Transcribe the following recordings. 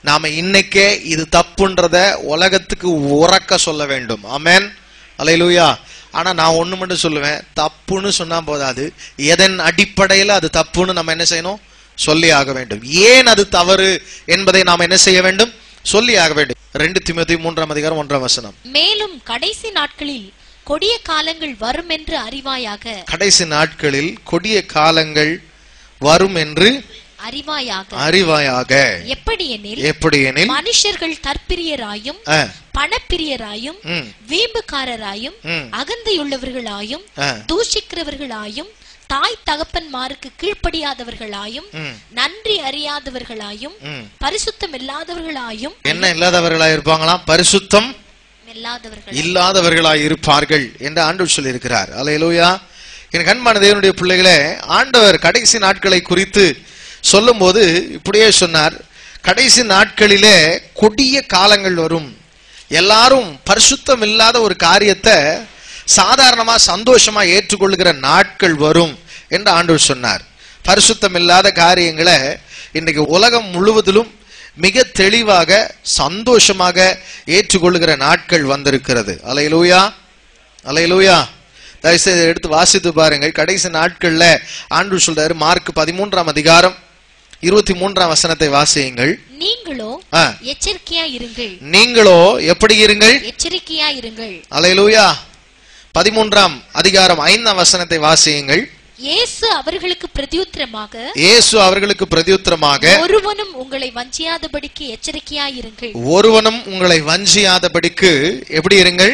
நாம இன்னைக்கே இது தப்புன்றத உலகத்துக்கு உறக்க சொல்ல வேண்டும் ஆமென் அலையிலூயா ஆனா நான் ஒண்ணு மட்டும் சொல்லுவேன் தப்புன்னு சொன்னா போதாது எதன் அடிப்படையில அது தப்புன்னு நம்ம என்ன செய்யணும் சொல்லி ஆக வேண்டும் ஏன் அது தவறு என்பதை நாம் என்ன செய்ய வேண்டும் சொல்லி ஆக வேண்டும் ரெண்டு திமுதி மூன்றாம் அதிகாரம் ஒன்றாம் வசனம் மேலும் கடைசி நாட்களில் கொடிய காலங்கள் வரும் என்று அறிவாயாக கடைசி நாட்களில் கொடிய காலங்கள் வரும் என்று அறிவாயாக அறிவாயாக எப்படி எனில் எப்படி எனில் மனுஷர்கள் தற்பிரியராயும் ஆ, பணப்பிரியராயும் ம், வீம்புக்காரராயும் ம், அகந்தையுள்ளவர்களாயும் ஆ, தூஷிக்கிறவர்களாயும் தாய் தகப்பன்மாருக்கு கீழ்ப்படியாதவர்களாயும் ம், நன்றி அறியாதவர்களாயும் ம். பரிசுத்தம் இல்லாதவர்களாயும் என்ன இல்லாதவர்களாய் இருப்பாங்களாம் பரிசுத்தம் இல்லாதவர்கள் இல்லாதவர்களாய் இருப்பார்கள் என்று ஆண்டவர் சொல்லியிருக்கிறார் அலையலூயா என் கண்மான தேவனுடைய பிள்ளைகளே ஆண்டவர் கடைசி நாட்களை குறித்து சொல்லும்போது இப்படியே சொன்னார் கடைசி நாட்களிலே கொடிய காலங்கள் வரும் எல்லாரும் பரிசுத்தம் இல்லாத ஒரு காரியத்தை சாதாரணமா சந்தோஷமா ஏற்றுக்கொள்கிற நாட்கள் வரும் என்று ஆண்டவர் சொன்னார் பரிசுத்தம் இல்லாத காரியங்களை இன்னைக்கு உலகம் முழுவதிலும் மிக தெளிவாக சந்தோஷமாக ஏற்றுக்கொள்கிற நாட்கள் வந்திருக்கிறது அலையலூயா அலையலூயா தயவுசெய்து எடுத்து வாசித்து பாருங்கள் கடைசி நாட்கள்ல ஆண்டு சொல்றாரு மார்க் பதிமூன்றாம் அதிகாரம் இருபத்தி மூன்றாம் வசனத்தை வாசியுங்கள் நீங்களோ ஆ, எச்சரிக்கையா இருங்கள் நீங்களோ எப்படி இருங்கள் எச்சரிக்கையா இருங்கள் அலையலூயா பதிமூன்றாம் அதிகாரம் ஐந்தாம் வசனத்தை வாசியுங்கள் இயேசு அவர்களுக்கு பிரதியுத்தரமாக இயேசு அவர்களுக்கு பிரதியுத்தரமாக ஒருவனும் உங்களை வஞ்சியாதபடிக்கு எச்சரிக்கையா இருங்கள் ஒருவனும் உங்களை வஞ்சியாதபடிக்கு எப்படி இருங்கள்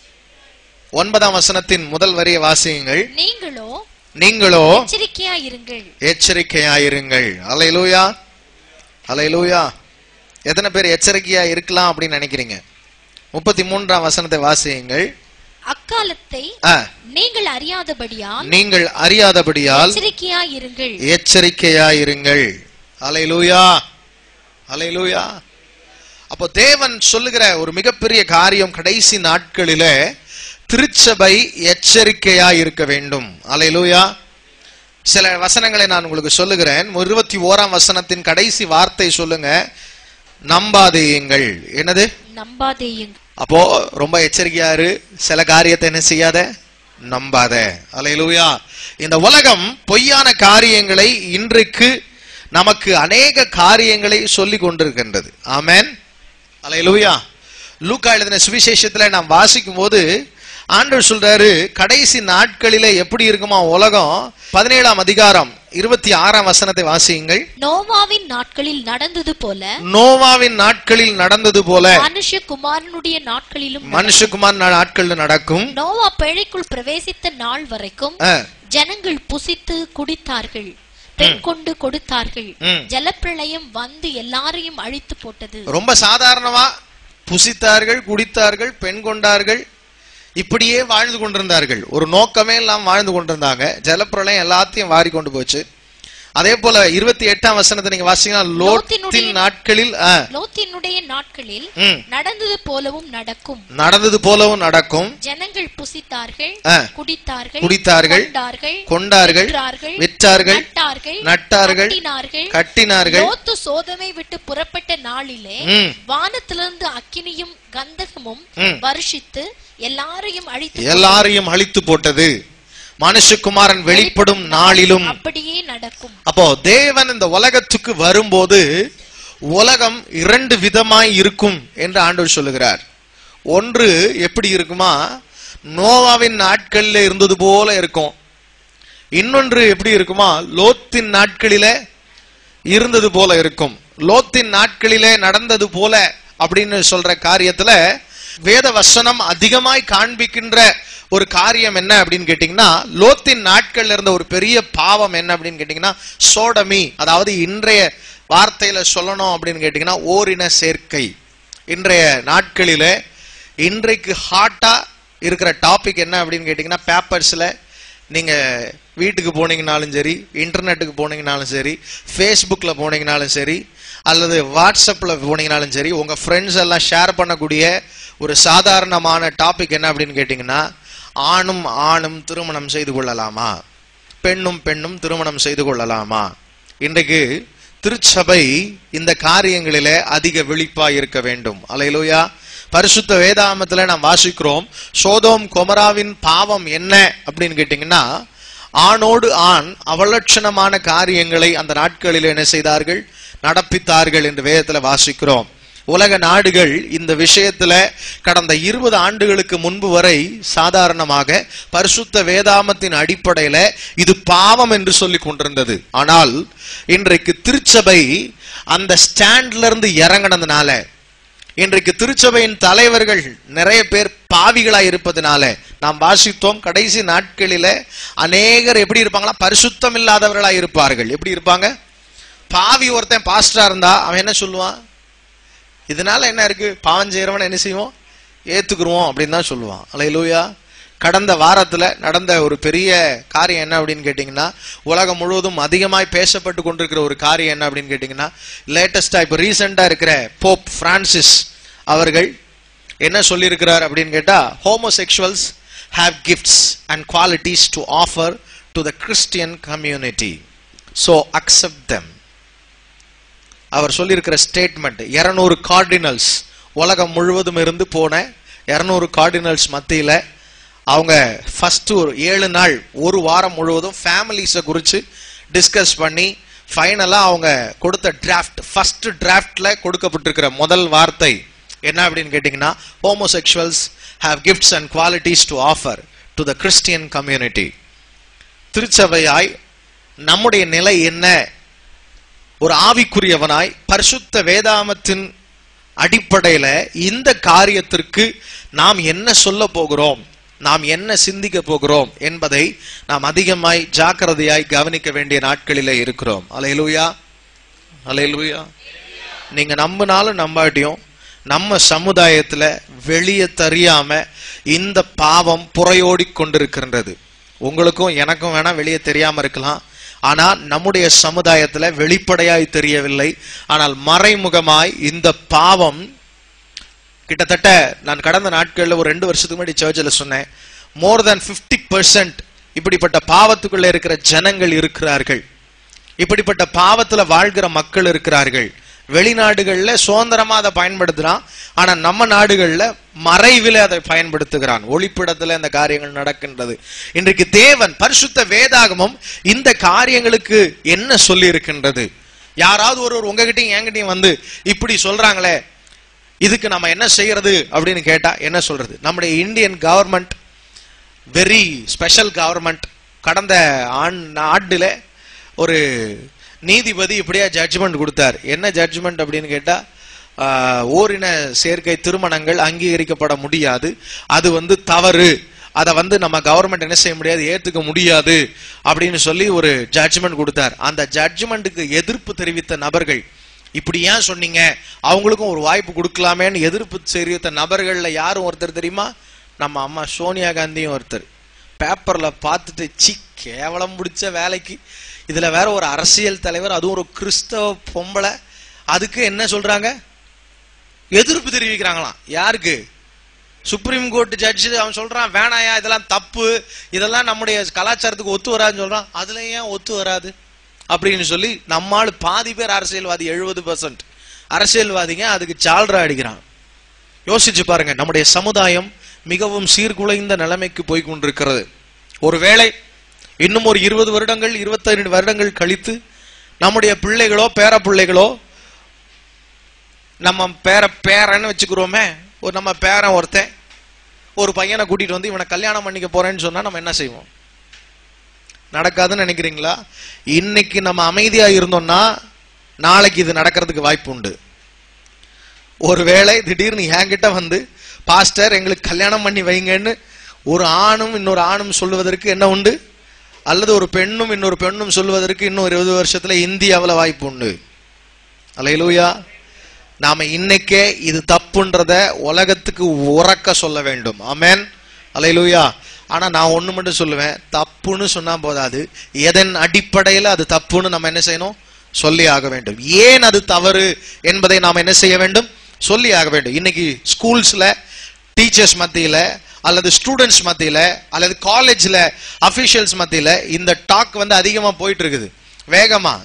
ஒன்பதாம் வசனத்தின் முதல் வரியை வாசியுங்கள் நீங்களோ நீங்களோ எச்சரிக்கையா இருங்கள் எச்சரிக்கையாயிருங்கள் அலையலூயா அலையலூயா எத்தனை பேர் எச்சரிக்கையா இருக்கலாம் அப்படின்னு நினைக்கிறீங்க முப்பத்தி மூன்றாம் வசனத்தை வாசியுங்கள் அக்காலத்தை ஆ, நீங்கள் அறியாதபடியால் நீங்கள் அறியாதபடியால் எச்சரிக்கையா இருங்கள் எச்சரிக்கையாயிருங்கள் அலையலூயா அலையலூயா அப்போ தேவன் சொல்லுகிற ஒரு மிகப்பெரிய காரியம் கடைசி நாட்களிலே திருச்சபை எச்சரிக்கையா இருக்க வேண்டும் அலையலூயா சில வசனங்களை நான் உங்களுக்கு சொல்லுகிறேன் இருபத்தி ஓராம் வசனத்தின் கடைசி வார்த்தை சொல்லுங்க நம்பாதேயுங்கள் என்னது நம்பாதேயுங்கள் அப்போ ரொம்ப எச்சரிக்கையா இரு சில காரியத்தை என்ன செய்யாத நம்பாத அலையலூயா இந்த உலகம் பொய்யான காரியங்களை இன்றைக்கு நமக்கு அநேக காரியங்களை சொல்லி கொண்டிருக்கின்றது ஆமென் அலையலூயா லூக்கா எழுதின சுவிசேஷத்துல நாம் வாசிக்கும் போது ஆண்டவர் சொல்றாரு கடைசி நாட்களிலே எப்படி இருக்குமா உலகம் பதினேழாம் அதிகாரம் இருபத்தி ஆறாம் வசனத்தை வாசியுங்கள் நோவாவின் நாட்களில் நடந்தது போல நோவாவின் நாட்களில் நடந்தது போல மனுஷகுமாரனுடைய நாட்களிலும் மனுஷகுமார் நாட்கள் நடக்கும் நோவா பிழைக்குள் பிரவேசித்த நாள் வரைக்கும் ஆ, ஜனங்கள் புசித்து குடித்தார்கள் பெண் கொண்டு கொடுத்தார்கள் ம். ஜலப்பிரளயம் வந்து எல்லாரையும் அழித்து போட்டது ரொம்ப சாதாரணமா புசித்தார்கள் குடித்தார்கள் பெண் கொண்டார்கள் இப்படியே வாழ்ந்து கொண்டிருந்தார்கள் ஒரு நோக்கமே இல்லாம வாழ்ந்து கொண்டிருந்தாங்க ஜலப்பிரளயம் எல்லாத்தையும் வாரி கொண்டு போச்சு அதே போல இருபத்தி எட்டாம் வசனத்தை நீங்க வாசிங்கன்னா லோத்தின் லோத்தினுடைய- நாட்களில் ஆ, லோத்தினுடைய நாட்களில் ம், நடந்தது போலவும் நடக்கும் நடந்தது போலவும் நடக்கும் ஜனங்கள் புசித்தார்கள் ஆ. குடித்தார்கள் குடித்தார்கள், கொண்டார்கள் கொண்டார்கள், விற்றார்கள், விற்றார்கள், நட்டார்கள் நட்டார்கள், கட்டினார்கள் கட்டினார்கள் லோத்து சோதமை விட்டு புறப்பட்ட நாளிலே ம், வானத்திலிருந்து அக்கினியும் கந்தகமும் ம். வருஷித்து எல்லாரையும் அழித்து எல்லாரையும் அழித்து போட்டது மனுஷகுமாரன் வெளிப்படும் நாளிலும் அப்படியே நடக்கும் அப்போ தேவன் இந்த உலகத்துக்கு வரும்போது உலகம் இரண்டு விதமாய் இருக்கும் என்று ஆண்டவர் சொல்லுகிறார் ஒன்று எப்படி இருக்குமா நோவாவின் நாட்களில் இருந்தது போல இருக்கும் இன்னொன்று எப்படி இருக்குமா லோத்தின் நாட்களிலே இருந்தது போல இருக்கும் லோத்தின் நாட்களிலே நடந்தது போல அப்படின்னு சொல்ற காரியத்துல வேத வசனம் அதிகமாய் காண்பிக்கின்ற ஒரு காரியம் என்ன அப்படின்னு கேட்டீங்கன்னா லோத்தின் நாட்கள்ல இருந்த ஒரு பெரிய பாவம் என்ன அப்படின்னு கேட்டீங்கன்னா சோடமி அதாவது இன்றைய வார்த்தையில சொல்லணும் அப்படின்னு கேட்டீங்கன்னா ஓரின சேர்க்கை இன்றைய நாட்களில இன்றைக்கு ஹாட்டா இருக்கிற டாபிக் என்ன அப்படின்னு கேட்டீங்கன்னா பேப்பர்ஸ்ல நீங்க வீட்டுக்கு போனீங்கனாலும் சரி இன்டர்நெட்டுக்கு போனீங்கனாலும் சரி ஃபேஸ்புக்கில் போனீங்கனாலும் சரி அல்லது வாட்ஸ்அப்பில் போனீங்கனாலும் சரி உங்க ஃப்ரெண்ட்ஸ் எல்லாம் ஷேர் பண்ணக்கூடிய ஒரு சாதாரணமான டாபிக் என்ன அப்படின்னு கேட்டிங்கன்னா ஆணும் ஆணும் திருமணம் செய்து கொள்ளலாமா பெண்ணும் பெண்ணும் திருமணம் செய்து கொள்ளலாமா இன்றைக்கு திருச்சபை இந்த காரியங்களிலே அதிக விழிப்பா இருக்க வேண்டும் அலையிலூயா பரிசுத்த வேதாமத்துல நாம் வாசிக்கிறோம் சோதோம் கொமராவின் பாவம் என்ன அப்படின்னு கேட்டீங்கன்னா ஆணோடு ஆண் அவலட்சணமான காரியங்களை அந்த நாட்களில் என்ன செய்தார்கள் நடப்பித்தார்கள் என்று வேதத்துல வாசிக்கிறோம் உலக நாடுகள் இந்த விஷயத்துல கடந்த இருபது ஆண்டுகளுக்கு முன்பு வரை சாதாரணமாக பரிசுத்த வேதாமத்தின் அடிப்படையில இது பாவம் என்று சொல்லி கொண்டிருந்தது ஆனால் இன்றைக்கு திருச்சபை அந்த ஸ்டாண்ட்ல இருந்து இறங்கினதுனால இன்றைக்கு திருச்சபையின் தலைவர்கள் நிறைய பேர் பாவிகளாய் இருப்பதனால நாம் வாசித்தோம் கடைசி நாட்களில அநேகர் எப்படி இருப்பாங்களா பரிசுத்தம் இல்லாதவர்களாய் இருப்பார்கள் எப்படி இருப்பாங்க பாவி ஒருத்தன் பாஸ்டரா இருந்தா அவன் என்ன சொல்லுவான் இதனால என்ன இருக்கு பாவம் செய்யறவன் என்ன செய்வோம் ஏத்துக்குருவோம் அப்படின்னு தான் சொல்லுவான் அலையிலூயா கடந்த வாரத்துல நடந்த ஒரு பெரிய காரியம் என்ன அப்படின்னு கேட்டீங்கன்னா உலகம் முழுவதும் அதிகமாய் பேசப்பட்டு கொண்டிருக்கிற ஒரு காரியம் என்ன அப்படின்னு கேட்டீங்கன்னா லேட்டஸ்டா இப்ப ரீசெண்டா இருக்கிற போப் பிரான்சிஸ் அவர்கள் என்ன சொல்லியிருக்கிறார் அப்படின்னு கேட்டா homosexuals have gifts and qualities to offer to the Christian community so accept them அவர் சொல்லியிருக்கிற ஸ்டேட்மெண்ட் இருநூறு கார்டினல்ஸ் உலகம் முழுவதும் இருந்து போன இருநூறு கார்டினல்ஸ் மத்தியில அவங்க ஃபர்ஸ்ட் ஒரு ஏழு நாள் ஒரு வாரம் முழுவதும் ஃபேமிலிஸை குறித்து டிஸ்கஸ் பண்ணி ஃபைனலாக அவங்க கொடுத்த டிராஃப்ட் ஃபர்ஸ்ட் டிராஃப்ட்ல கொடுக்கப்பட்டிருக்கிற முதல் வார்த்தை என்ன அப்படின்னு கேட்டிங்கன்னா homosexuals have gifts and qualities to offer to the Christian community திருச்சபையாய் நம்முடைய நிலை என்ன ஒரு ஆவிக்குரியவனாய் பரிசுத்த வேதாமத்தின் அடிப்படையில இந்த காரியத்திற்கு நாம் என்ன சொல்ல போகிறோம் நாம் என்ன சிந்திக்க போகிறோம் என்பதை நாம் அதிகமாய் ஜாக்கிரதையாய் கவனிக்க வேண்டிய நாட்களிலே இருக்கிறோம் அலையலூயா அலையலூயா நீங்க நம்பினாலும் நம்பாட்டியும் நம்ம சமுதாயத்துல வெளியே தெரியாம இந்த பாவம் புறையோடி கொண்டிருக்கின்றது உங்களுக்கும் எனக்கும் வேணா வெளியே தெரியாம இருக்கலாம் ஆனா நம்முடைய சமுதாயத்துல வெளிப்படையாய் தெரியவில்லை ஆனால் மறைமுகமாய் இந்த பாவம் கிட்டத்தட்ட நான் கடந்த நாட்கள்ல ஒரு ரெண்டு வருஷத்துக்கு முன்னாடி சர்ச்சில் சொன்னேன் மோர் தென் 50% பர்சன்ட் இப்படிப்பட்ட பாவத்துக்குள்ள இருக்கிற ஜனங்கள் இருக்கிறார்கள் இப்படிப்பட்ட பாவத்துல வாழ்கிற மக்கள் இருக்கிறார்கள் வெளிநாடுகள்ல சுதந்திரமா அதை பயன்படுத்துறான் ஆனா நம்ம நாடுகள்ல மறைவில் அதை பயன்படுத்துகிறான் ஒளிப்பிடத்துல இந்த காரியங்கள் நடக்கின்றது இன்றைக்கு தேவன் பரிசுத்த வேதாகமும் இந்த காரியங்களுக்கு என்ன சொல்லி இருக்கின்றது யாராவது ஒருவர் உங்ககிட்டயும் என்கிட்டயும் வந்து இப்படி சொல்றாங்களே இதுக்கு நம்ம என்ன செய்யறது அப்படின்னு கேட்டா என்ன சொல்றது நம்முடைய Indian government very special government கடந்த ஆண் ஆண்டுல ஒரு நீதிபதி இப்படியா ஜட்ஜ்மெண்ட் கொடுத்தார் என்ன ஜட்ஜ்மெண்ட் அப்படின்னு கேட்டா ஆஹ், ஓரின சேர்க்கை திருமணங்கள் அங்கீகரிக்கப்பட முடியாது அது வந்து தவறு அதை வந்து நம்ம கவர்மெண்ட் என்ன செய்ய முடியாது ஏத்துக்க முடியாது அப்படின்னு சொல்லி ஒரு ஜட்ஜ்மெண்ட் கொடுத்தார் அந்த ஜட்ஜ்மெண்ட்டுக்கு எதிர்ப்பு தெரிவித்த நபர்கள் இப்படி ஏன் சொன்னீங்க அவங்களுக்கும் ஒரு வாய்ப்பு கொடுக்கலாமேன்னு எதிர்ப்பு தெரிவித்த நபர்கள்ல யாரும் ஒருத்தர் தெரியுமா நம்ம அம்மா சோனியா காந்தியும் ஒருத்தர் பேப்பர்ல பார்த்துட்டு சி கேவலம் பிடிச்ச வேலைக்கு இதுல வேற ஒரு அரசியல் தலைவர் அதுவும் ஒரு கிறிஸ்தவ பொம்பளை அதுக்கு என்ன சொல்றாங்க எதிர்ப்பு தெரிவிக்கிறாங்களாம் யாருக்கு சுப்ரீம் கோர்ட் ஜட்ஜ் அவன் சொல்றான் வேணாயா இதெல்லாம் தப்பு இதெல்லாம் நம்முடைய கலாச்சாரத்துக்கு ஒத்து வராதுன்னு சொல்றான் அதுல ஏன் ஒத்து வராது அப்படின்னு சொல்லி நம்மால் பாதி பேர் அரசியல்வாதி எழுபது பர்சன்ட் அரசியல்வாதிங்க அதுக்கு சால்ரா அடிக்கிறான் யோசிச்சு பாருங்க நம்முடைய சமுதாயம் மிகவும் சீர்குலைந்த நிலைமைக்கு போய் கொண்டிருக்கிறது ஒருவேளை இன்னும் ஒரு இருபது வருடங்கள் இருபத்தைந்து வருடங்கள் கழித்து நம்முடைய பிள்ளைகளோ பேர பிள்ளைகளோ நம்ம பேர பேரன்னு வச்சுக்கிறோமே ஒரு நம்ம பேரன் ஒருத்தன் ஒரு பையனை கூட்டிட்டு வந்து இவனை கல்யாணம் பண்ணிக்க போறேன்னு சொன்னா நம்ம என்ன செய்வோம் நடக்காதுன்னு நினைக்கிறீங்களா இன்னைக்கு நம்ம அமைதியா இருந்தோம்னா நாளைக்கு இது நடக்கிறதுக்கு வாய்ப்பு உண்டு ஒருவேளை திடீர்னு என்கிட்ட வந்து பாஸ்டர் எங்களுக்கு கல்யாணம் பண்ணி வைங்கன்னு ஒரு ஆணும் இன்னொரு ஆணும் சொல்லுவதற்கு என்ன உண்டு அல்லது ஒரு பெண்ணும் இன்னொரு பெண்ணும் சொல்லுவதற்கு இன்னும் ஒரு இருபது வருஷத்துல இந்தியாவுல வாய்ப்பு உண்டு அலையலூயா நாம இன்னைக்கே இது தப்புன்றத உலகத்துக்கு உறக்க சொல்ல வேண்டும் ஆமென் அலையலூயா ஆனா நான் ஒண்ணு மட்டும் சொல்லுவேன் தப்புன்னு சொன்னா போதாது எதன் அடிப்படையில் அது தப்புன்னு நம்ம என்ன செய்யணும் சொல்லி ஆக வேண்டும் ஏன் அது தவறு என்பதை நாம் என்ன செய்ய வேண்டும் சொல்லி ஆக வேண்டும் இன்னைக்கு ஸ்கூல்ஸ்ல டீச்சர்ஸ் மத்தியில அல்லது ஸ்டூடெண்ட்ஸ் மத்தியில அல்லது காலேஜ்ல அபிஷியல்ஸ் மத்தியில இந்த டாக் வந்து அதிகமா போயிட்டு இருக்குது வேகமா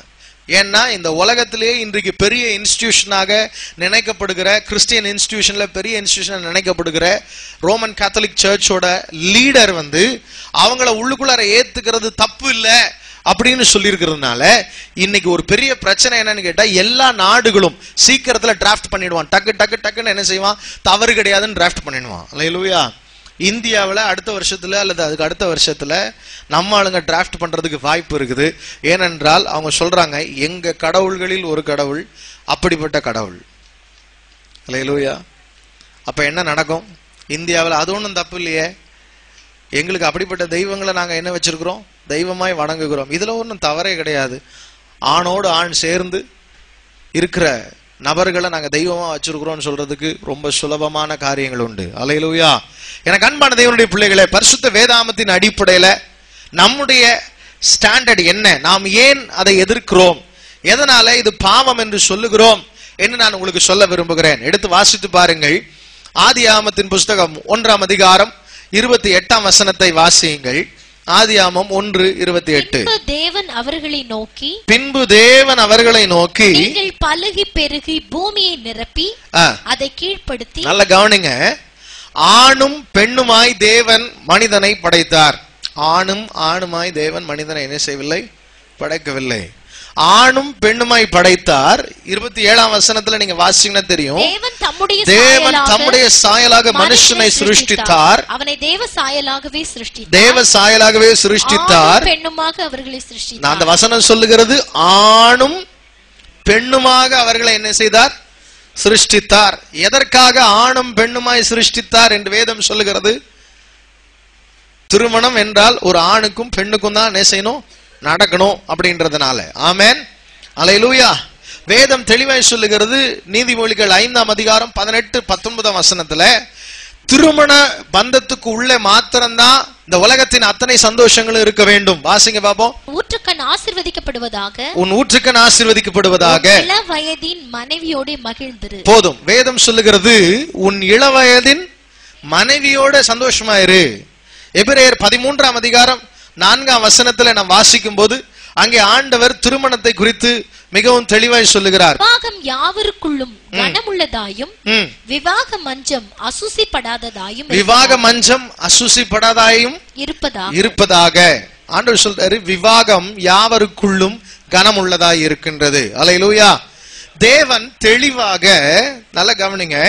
ஏன்னா இந்த உலகத்திலேயே இன்றைக்கு பெரிய இன்ஸ்டிடியூஷனாக நினைக்கப்படுகிற கிறிஸ்டியன் இன்ஸ்டிடியூஷன்ல பெரிய இன்ஸ்டிடியூஷன் நினைக்கப்படுகிற ரோமன் கேத்தலிக் சர்ச்சோட லீடர் வந்து அவங்கள உள்ளுக்குள்ளார ஏத்துக்கிறது தப்பு இல்ல அப்படின்னு சொல்லியிருக்கிறதுனால இன்னைக்கு ஒரு பெரிய பிரச்சனை என்னன்னு கேட்டா எல்லா நாடுகளும் சீக்கிரத்துல டிராஃப்ட் பண்ணிடுவான் டக்கு டக்கு டக்குன்னு என்ன செய்வான் தவறு கிடையாதுன்னு டிராஃப்ட் பண்ணிடுவான் அல்லையா இந்தியாவில் அடுத்த வருஷத்துல அல்லது அதுக்கு அடுத்த வருஷத்துல நம்ம ஆளுங்க டிராஃப்ட் பண்றதுக்கு வாய்ப்பு இருக்குது ஏனென்றால் அவங்க சொல்றாங்க எங்க கடவுள்களில் ஒரு கடவுள் அப்படிப்பட்ட கடவுள் அல்லையா அப்ப என்ன நடக்கும் இந்தியாவில் அது ஒன்றும் தப்பு இல்லையே எங்களுக்கு அப்படிப்பட்ட தெய்வங்களை நாங்க என்ன வச்சிருக்கிறோம் தெய்வமாய் வணங்குகிறோம் இதுல ஒன்றும் தவறே கிடையாது ஆணோடு ஆண் சேர்ந்து இருக்கிற நபர்களை நாங்க தெய்வமா வச்சிருக்கிறோம்னு சொல்றதுக்கு ரொம்ப சுலபமான காரியங்கள் உண்டு அலையிலுயா எனக்கு அன்பான தேவனுடைய பிள்ளைகளே பரிசுத்த வேதாமத்தின் அடிப்படையில நம்முடைய ஸ்டாண்டர்ட் என்ன நாம் ஏன் அதை எதிர்க்கிறோம் எதனால இது பாவம் என்று சொல்லுகிறோம் என்று நான் உங்களுக்கு சொல்ல விரும்புகிறேன் எடுத்து வாசித்து பாருங்கள் ஆதி ஆமத்தின் புஸ்தகம் ஒன்றாம் அதிகாரம் இருபத்தி எட்டாம் வசனத்தை வாசியுங்கள் ஆதியாமம் ஒன்று இருபத்தி எட்டு பின்பு தேவன் அவர்களை நோக்கி பின்பு தேவன் அவர்களை நோக்கி நீங்கள் பலுகி பெருகி பூமியை நிரப்பி ஆ, அதை கீழ்ப்படுத்தி நல்ல கவனிங்க ஆணும் பெண்ணுமாய் தேவன் மனிதனை படைத்தார் ஆணும் ஆணுமாய் தேவன் மனிதனை என்ன செய்யவில்லை படைக்கவில்லை ஆணும் பெண்ணுமாய் படைத்தார் இருபத்தி ஏழாம் வசனத்துல நீங்க வாசிங்கன்னா தெரியும் தேவன் தம்முடைய தேவன் சாயலாக தம்முடைய சாயலாக மனுஷனை சிருஷ்டித்தார் அவனை தேவ சாயலாகவே சிருஷ்டித்தார் தேவ சாயலாகவே சிருஷ்டித்தார் ஆணும் பெண்ணுமாக அவர்களை நான் சிருஷ்டித்தார் அந்த வசனம் சொல்லுகிறது ஆணும் பெண்ணுமாக அவர்களை என்ன செய்தார் சிருஷ்டித்தார் எதற்காக ஆணும் பெண்ணுமாய் சிருஷ்டித்தார் என்று வேதம் சொல்லுகிறது திருமணம் என்றால் ஒரு ஆணுக்கும் பெண்ணுக்கும் தான் என்ன செய்யணும் நடக்கணும் அப்படின்றதுனால ஆமென் அலையிலூயா வேதம் தெளிவாய் சொல்லுகிறது நீதிமொழிகள் ஐந்தாம் அதிகாரம் பதினெட்டு பத்தொன்பதாம் வசனத்துல திருமண பந்தத்துக்கு உள்ளே மாத்திரம்தான் இந்த உலகத்தின் அத்தனை சந்தோஷங்களும் இருக்க வேண்டும் வாசிங்க பாப்போம் ஊற்றுக்கண் ஆசிர்வதிக்கப்படுவதாக உன் ஊற்றுக்கண் ஆசீர்வதிக்கப்படுவதாக இள வயதின் மனைவியோடு மகிழ்ந்திரு போதும் வேதம் சொல்லுகிறது உன் இளவயதின் மனைவியோட சந்தோஷமா இரு எபிரேயர் பதிமூன்றாம் அதிகாரம் நான்காம் வசனத்துல நாம் வாசிக்கும் போது அங்கே ஆண்டவர் திருமணத்தை குறித்து மிகவும் தெளிவாய் சொல்லுகிறார் விவாகம் யாவருக்குள்ளும் கனமுள்ளதாயும் ம். விவாக மஞ்சம் அசுசிப்படாததாயும் விவாக மஞ்சம் அசுசிப்படாதாயும் இருப்பதாக இருப்பதாக ஆண்டவர் சொல்றாரு விவாகம் யாவருக்குள்ளும் கனம் உள்ளதாய் இருக்கின்றது அலையிலூயா தேவன் தெளிவாக நல்ல கவனிங்க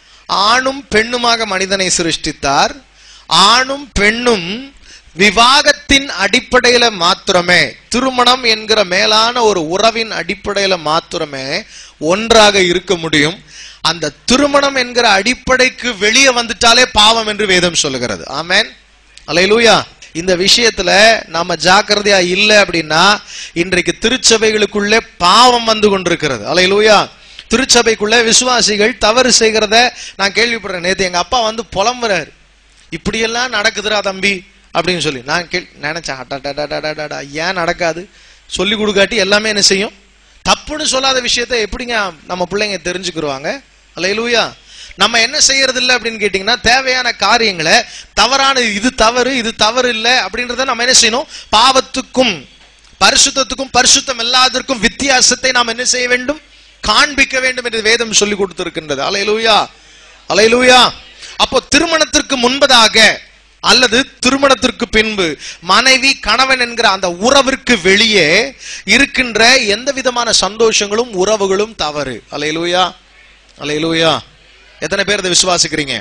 ஆணும் பெண்ணுமாக மனிதனை சிருஷ்டித்தார் ஆணும் பெண்ணும் விவாகத்தின் அடிப்படையில மாத்திரமே திருமணம் என்கிற மேலான ஒரு உறவின் அடிப்படையில மாத்திரமே ஒன்றாக இருக்க முடியும் அந்த திருமணம் என்கிற அடிப்படைக்கு வெளியே வந்துட்டாலே பாவம் என்று வேதம் சொல்லுகிறது ஆமென் அலையிலூயா இந்த விஷயத்துல நாம ஜாக்கிரதையா இல்லை அப்படின்னா இன்றைக்கு திருச்சபைகளுக்குள்ளே பாவம் வந்து கொண்டிருக்கிறது அலையிலூயா திருச்சபைக்குள்ள விசுவாசிகள் தவறு செய்கிறத நான் கேள்விப்படுறேன் நேத்து எங்க அப்பா வந்து புலம்புறாரு இப்படியெல்லாம் நடக்குதுடா தம்பி அப்படின்னு சொல்லி நான் கேள் நினைச்சேன் அடடடடடடடா, ஏன் நடக்காது சொல்லி கொடுக்காட்டி எல்லாமே என்ன செய்யும் தப்புன்னு சொல்லாத விஷயத்த எப்படிங்க நம்ம பிள்ளைங்க தெரிஞ்சுக்கிருவாங்க அல்லையிலூயா நம்ம என்ன செய்யறது இல்லை அப்படின்னு கேட்டீங்கன்னா தேவையான காரியங்களை தவறான இது தவறு இது தவறு இல்லை அப்படின்றத நம்ம என்ன செய்யணும் பாவத்துக்கும் பரிசுத்தத்துக்கும் பரிசுத்தம் இல்லாததற்கும் வித்தியாசத்தை நாம் என்ன செய்ய வேண்டும் காண்பிக்க வேண்டும் என்று வேதம் சொல்லி கொடுத்திருக்கின்றது அலையலூயா அலையலூயா அப்போ திருமணத்திற்கு முன்பதாக அல்லது திருமணத்திற்கு பின்பு மனைவி கணவன் என்கிற அந்த உறவிற்கு வெளியே இருக்கின்ற எந்த விதமான சந்தோஷங்களும் உறவுகளும் தவறு அலையலூயா அலையலூயா எத்தனை பேர் இதை விசுவாசிக்கிறீங்க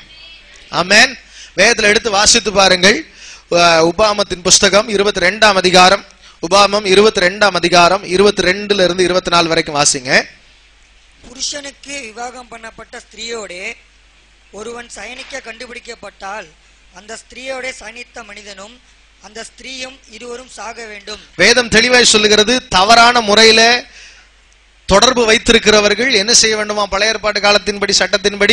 ஆமென் வேதத்துல எடுத்து வாசித்து பாருங்கள் அஹ், உபாமத்தின் புஸ்தகம் இருபத்தி ரெண்டாம் அதிகாரம் உபாமம் இருபத்தி ரெண்டாம் அதிகாரம் இருபத்தி ரெண்டுல இருந்து இருபத்தி நாலு வரைக்கும் வாசிங்க புருஷனுக்கு விவாகம் பண்ணப்பட்ட ஸ்திரீயோடே ஒருவன் சயனிக்க கண்டுபிடிக்கப்பட்டால் அந்த ஸ்திரீயோட சயனித்த மனிதனும் அந்த ஸ்திரீயும் இருவரும் சாக வேண்டும் வேதம் தெளிவாய் சொல்லுகிறது தவறான முறையில தொடர்பு வைத்திருக்கிறவர்கள் என்ன செய்ய வேண்டுமா பழைய ஏற்பாட்டு காலத்தின்படி சட்டத்தின்படி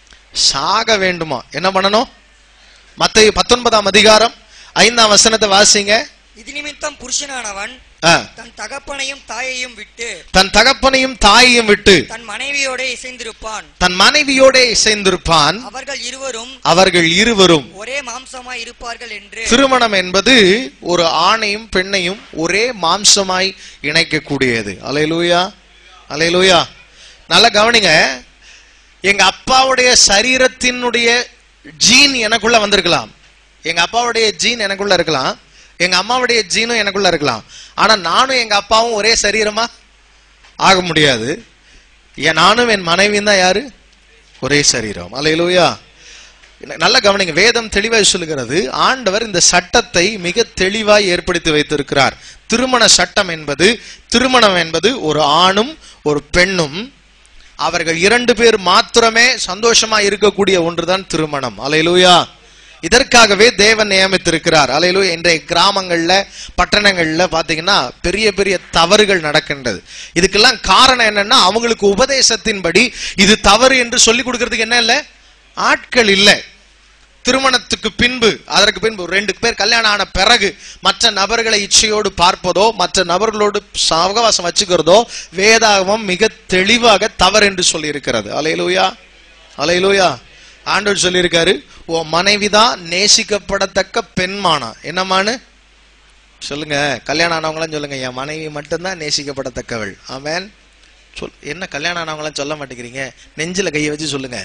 சாக வேண்டுமா என்ன பண்ணணும் மத்திய பத்தொன்பதாம் அதிகாரம் ஐந்தாம் வசனத்தை வாசிங்க இது நிமித்தம் புருஷனானவன் ஆ, தன் தகப்பனையும் தாயையும் விட்டு தன் தகப்பனையும் தாயையும் விட்டு தன் மனைவியோட இசைந்திருப்பான் தன் மனைவியோட இசைந்திருப்பான் அவர்கள் இருவரும் அவர்கள் இருவரும் ஒரே மாம்சமாய் இருப்பார்கள் என்று திருமணம் என்பது ஒரு ஆணையும் பெண்ணையும் ஒரே மாம்சமாய் இணைக்கக்கூடியது அலையலூயா அலையலூயா நல்லா கவனிங்க எங்க அப்பாவுடைய சரீரத்தினுடைய ஜீன் எனக்குள்ள வந்திருக்கலாம் எங்க அப்பாவுடைய ஜீன் எனக்குள்ள இருக்கலாம் எங்க அம்மாவுடைய ஜீனும் எனக்குள்ள இருக்கலாம் ஆனா நானும் எங்க அப்பாவும் ஒரே சரீரமா ஆக முடியாது ஏன் நானும் என் மனைவியும் தான் யாரு ஒரே சரீரம் அலையலூயா நல்ல கவனிங்க வேதம் தெளிவாய் சொல்லுகிறது ஆண்டவர் இந்த சட்டத்தை மிக தெளிவாய் ஏற்படுத்தி வைத்திருக்கிறார் திருமண சட்டம் என்பது திருமணம் என்பது ஒரு ஆணும் ஒரு பெண்ணும் அவர்கள் இரண்டு பேர் மாத்திரமே சந்தோஷமா இருக்கக்கூடிய ஒன்றுதான் திருமணம் அலையலூயா இதற்காகவே தேவன் நியமித்திருக்கிறார் அலையிலூயா இன்றைய கிராமங்கள்ல பட்டணங்கள்ல பாத்தீங்கன்னா பெரிய பெரிய தவறுகள் நடக்கின்றது இதுக்கெல்லாம் காரணம் என்னன்னா அவங்களுக்கு உபதேசத்தின்படி இது தவறு என்று சொல்லி கொடுக்கறதுக்கு என்ன இல்ல ஆட்கள் இல்லை திருமணத்துக்கு பின்பு அதற்கு பின்பு ரெண்டு பேர் கல்யாணம் ஆன பிறகு மற்ற நபர்களை இச்சையோடு பார்ப்பதோ மற்ற நபர்களோடு சகவாசம் வச்சுக்கிறதோ வேதாகமம் மிக தெளிவாக தவறு என்று சொல்லி இருக்கிறது அலையலூயா அலையலூயா ஆண்டவர் சொல்லியிருக்காரு ஓ மனைவிதான் நேசிக்கப்படத்தக்க பெண்மானா என்னமானு சொல்லுங்க கல்யாணம் ஆனவங்களாம் சொல்லுங்க என் மனைவி மட்டும்தான் நேசிக்கப்படத்தக்கவள் ஆமென் சொல் என்ன கல்யாணம் ஆனவங்களாம் சொல்ல மாட்டேங்கிறீங்க நெஞ்சில கையை வச்சு சொல்லுங்க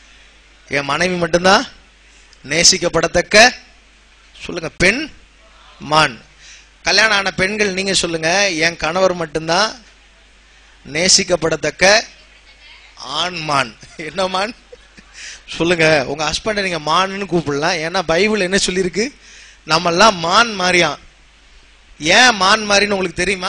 என் மனைவி மட்டும்தான் நேசிக்கப்படத்தக்க சொல்லுங்க பெண் மான் கல்யாணம் ஆன பெண்கள் நீங்க சொல்லுங்க என் கணவர் மட்டும்தான் நேசிக்கப்படத்தக்க ஆண் மான் என்ன மான் சொல்லுங்க உங்க ஹஸ்பண்டை நீங்க மான்னு கூப்பிடலாம் ஏன்னா பைபிள் என்ன சொல்லியிருக்கு நம்மெல்லாம் மான் மாதிரியாம் ஏன் மான் மாதிரின்னு உங்களுக்கு தெரியுமா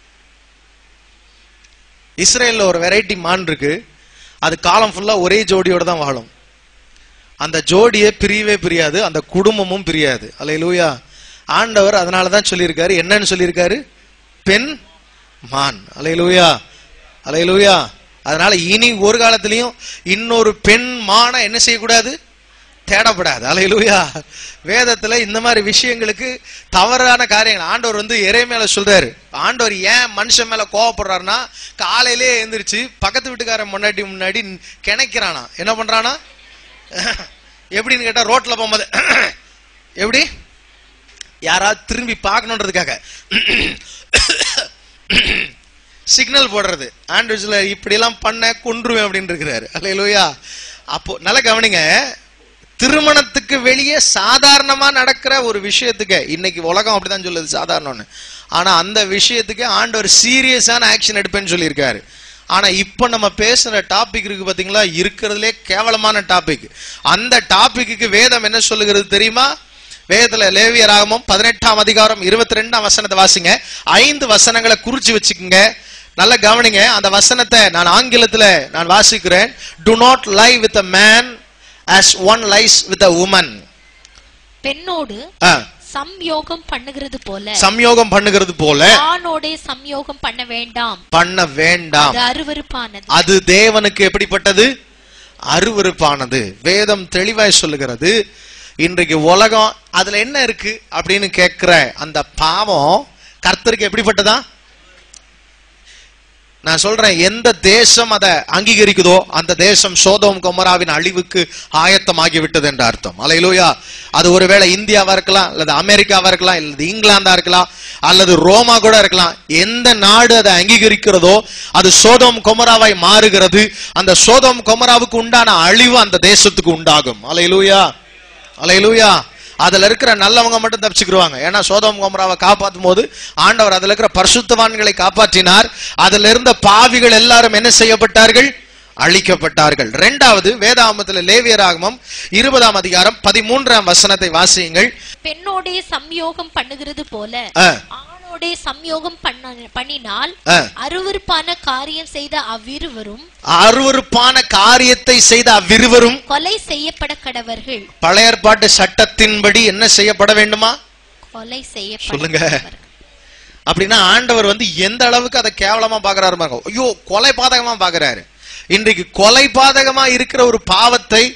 இஸ்ரேல்ல ஒரு வெரைட்டி மான் இருக்கு அது காலம் ஃபுல்லா ஒரே ஜோடியோட தான் வாழும் அந்த ஜோடியே பிரியவே பிரியாது அந்த குடும்பமும் பிரியாது அல்லேலூயா ஆண்டவர் அதனால தான் சொல்லியிருக்காரு என்னன்னு சொல்லியிருக்காரு பெண் மான் அலையலூயா அலையலூயா அதனால இனி ஒரு காலத்திலையும் இன்னொரு பெண் மான என்ன செய்யக்கூடாது தேடப்படாது அலையலூயா வேதத்துல இந்த மாதிரி விஷயங்களுக்கு தவறான காரியங்கள் ஆண்டவர் வந்து இறை மேல சொல்றாரு ஆண்டவர் ஏன் மனுஷன் மேல கோவப்படுறாருன்னா காலையிலே எழுந்திருச்சு பக்கத்து வீட்டுக்காரன் முன்னாடி முன்னாடி கிணைக்கிறானா என்ன பண்றானா எப்படின்னு கேட்டா ரோட்ல போகும்போது எப்படி யாராவது திரும்பி பார்க்கணுன்றதுக்காக சிக்னல் போடுறது ஆண்ட்ரூஸ்ல இப்படி எல்லாம் பண்ண கொன்றுவேன் அப்படின்னு இருக்கிறாரு அல்லையா அப்போ நல்ல கவனிங்க திருமணத்துக்கு வெளியே சாதாரணமா நடக்கிற ஒரு விஷயத்துக்கு இன்னைக்கு உலகம் அப்படிதான் சொல்லுது சாதாரணம்னு ஆனா அந்த விஷயத்துக்கு ஆண்டவர் சீரியஸான ஆக்ஷன் எடுப்பேன்னு சொல்லியிருக்காரு ஆனா இப்ப நம்ம பேசுற டாபிக் இருக்கு பாத்தீங்களா இருக்கிறதுலே கேவலமான டாபிக் அந்த டாபிக்கு வேதம் என்ன சொல்லுகிறது தெரியுமா வேதத்துல லேவிய ராகமம் பதினெட்டாம் அதிகாரம் இருபத்தி ரெண்டாம் வசனத்தை வாசிங்க ஐந்து வசனங்களை குறிச்சு வச்சுக்கோங்க நல்ல கவனிங்க அந்த வசனத்தை நான் ஆங்கிலத்துல நான் வாசிக்கிறேன் do not lie with a man as one lies with a woman பெண்ணோடு சம்யோகம் பண்ணுகிறது போல சம்யோகம் பண்ணுகிறது போல ஆணோடே சம்யோகம் பண்ண வேண்டாம் பண்ண வேண்டாம் அது அருவருப்பானது அது தேவனுக்கு எப்படிப்பட்டது அருவருப்பானது வேதம் தெளிவாய் சொல்லுகிறது இன்றைக்கு உலகம் அதுல என்ன இருக்கு அப்படின்னு கேட்கிற அந்த பாவம் கர்த்தருக்கு எப்படிப்பட்டதா நான் சொல்றேன் எந்த தேசம் அதை அங்கீகரிக்குதோ அந்த தேசம் சோதோம் கொமராவின் அழிவுக்கு ஆயத்தமாகி விட்டது என்ற அர்த்தம் அலையிலூயா அது ஒருவேளை இந்தியாவா இருக்கலாம் அல்லது அமெரிக்காவா இருக்கலாம் அல்லது இங்கிலாந்தா இருக்கலாம் அல்லது ரோமா கூட இருக்கலாம் எந்த நாடு அதை அங்கீகரிக்கிறதோ அது சோதோம் கொமராவாய் மாறுகிறது அந்த சோதோம் கொமராவுக்கு உண்டான அழிவு அந்த தேசத்துக்கு உண்டாகும் அலையிலூயா அலையிலூயா அதுல இருக்கிற நல்லவங்க மட்டும் தப்பிச்சுக்கிருவாங்க ஏன்னா சோதம் கோமராவை காப்பாத்தும் போது ஆண்டவர் அதுல இருக்கிற பரிசுத்தவான்களை காப்பாற்றினார் அதுல இருந்த பாவிகள் எல்லாரும் என்ன செய்யப்பட்டார்கள் அழிக்கப்பட்டார்கள் இரண்டாவது வேதாமத்துல லேவியராகமம் இருபதாம் அதிகாரம் பதிமூன்றாம் வசனத்தை வாசியுங்கள் பெண்ணோடே சம்யோகம் பண்ணுகிறது போல ஆ, ஆணோடே சம்யோகம் பண்ண பண்ணினால் ஆ. அருவருப்பான காரியம் செய்த அவ்விருவரும் அருவருப்பான காரியத்தை செய்த அவ்விருவரும் கொலை செய்யப்பட கடவர்கள் பழைய ஏற்பாட்டு சட்டத்தின்படி என்ன செய்யப்பட வேண்டுமா கொலை செய்யப்பட சொல்லுங்க. கடவர்கள். அப்படின்னா ஆண்டவர் வந்து எந்த அளவுக்கு அதை கேவலமா பாக்குறாரு பாருங்க ஐயோ கொலை பாதகமா பாக்குறாரு இன்றைக்கு கொலை பாதகமா இருக்கிற ஒரு பாவத்தை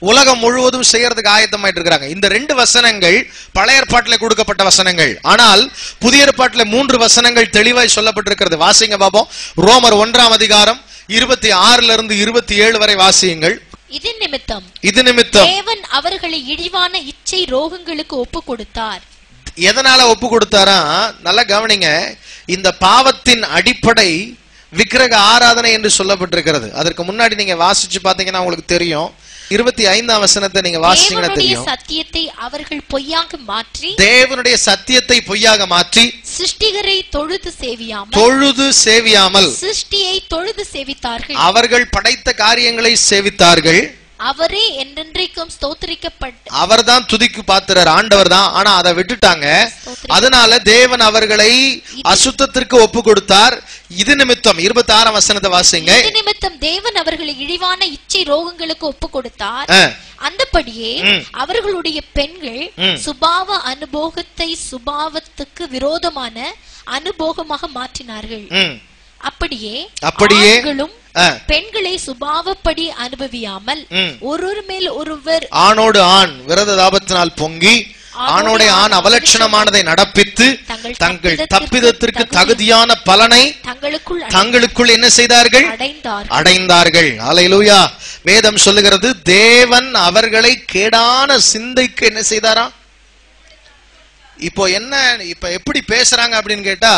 உலகம் முழுவதும் செய்யறதுக்கு ஆயத்தமாயிட்டு இருக்காங்க இந்த ரெண்டு வசனங்கள் பழைய ஏற்பாட்டில் கொடுக்கப்பட்ட வசனங்கள் ஆனால் புதிய ஏற்பாட்டில் மூன்று வசனங்கள் தெளிவாய் சொல்லப்பட்டிருக்கிறது வாசிங்க பாப்போம் ரோமர் ஒன்றாம் அதிகாரம் இருபத்தி ஆறுல இருந்து இருபத்தி ஏழு வரை வாசியுங்கள் இது நிமித்தம் இது நிமித்தம் தேவன் அவர்களை இழிவான இச்சை ரோகங்களுக்கு ஒப்பு கொடுத்தார் எதனால ஒப்பு கொடுத்தாரா நல்லா கவனிங்க இந்த பாவத்தின் அடிப்படை விக்கிரக ஆராதனை என்று சொல்லப்பட்டிருக்கிறது அதற்கு முன்னாடி நீங்க வாசிச்சு பாத்தீங்கன்னா உங்களுக்கு தெரியும் இருபத்தி ஐந்தாம் வசனத்தை நீங்க வாசிச்சீங்கன்னா தேவனுடைய தெரியும் சத்தியத்தை அவர்கள் பொய்யாக மாற்றி தேவனுடைய சத்தியத்தை பொய்யாக மாற்றி சிருஷ்டிகரை தொழுது சேவியாமல் தொழுது சேவியாமல் சிருஷ்டியை தொழுது சேவித்தார்கள் அவர்கள் படைத்த காரியங்களை சேவித்தார்கள் அவரே என்றென்றைக்கும் ஸ்தோத்திரிக்கப்பட்ட அவர்தான் துதிக்கு பாத்திரர் ஆண்டவர் தான் ஆனா அதை விட்டுட்டாங்க ஸ்தோத்திரம். அதனால தேவன் அவர்களை அசுத்தத்திற்கு ஒப்பு கொடுத்தார் இது நிமித்தம் இருபத்தி ஆறாம் வசனத்தை வாசிங்க இது நிமித்தம் தேவன் அவர்களை இழிவான இச்சை ரோகங்களுக்கு ஒப்பு கொடுத்தார் ஆ, அந்தபடியே ம். அவர்களுடைய பெண்கள் ம். சுபாவ அனுபோகத்தை சுபாவத்துக்கு விரோதமான அனுபோகமாக மாற்றினார்கள் ம், அப்படியே அப்படியே, ஆண்களும் ஆ. பெண்களை சுபாவப்படி அனுபவியாமல் ம். ஒருவர் மேல் ஒருவர் ஆணோடு ஆண் விரத தாபத்தினால் பொங்கி ஆணோட ஆண் அவலட்சணமானதை நடப்பித்து தங்கள் தங்கள் தப்பிதத்திற்கு தப்பிதத்திற்கு தகுதி- தகுதியான பலனை தங்களுக்குள் தங்களுக்குள் என்ன செய்தார்கள் அடைந்தார் அடைந்தார்கள் அலையிலூயா வேதம் சொல்லுகிறது தேவன் அவர்களை கேடான சிந்தைக்கு என்ன செய்தாராம் இப்போ என்ன இப்ப எப்படி பேசுறாங்க அப்படின்னு கேட்டா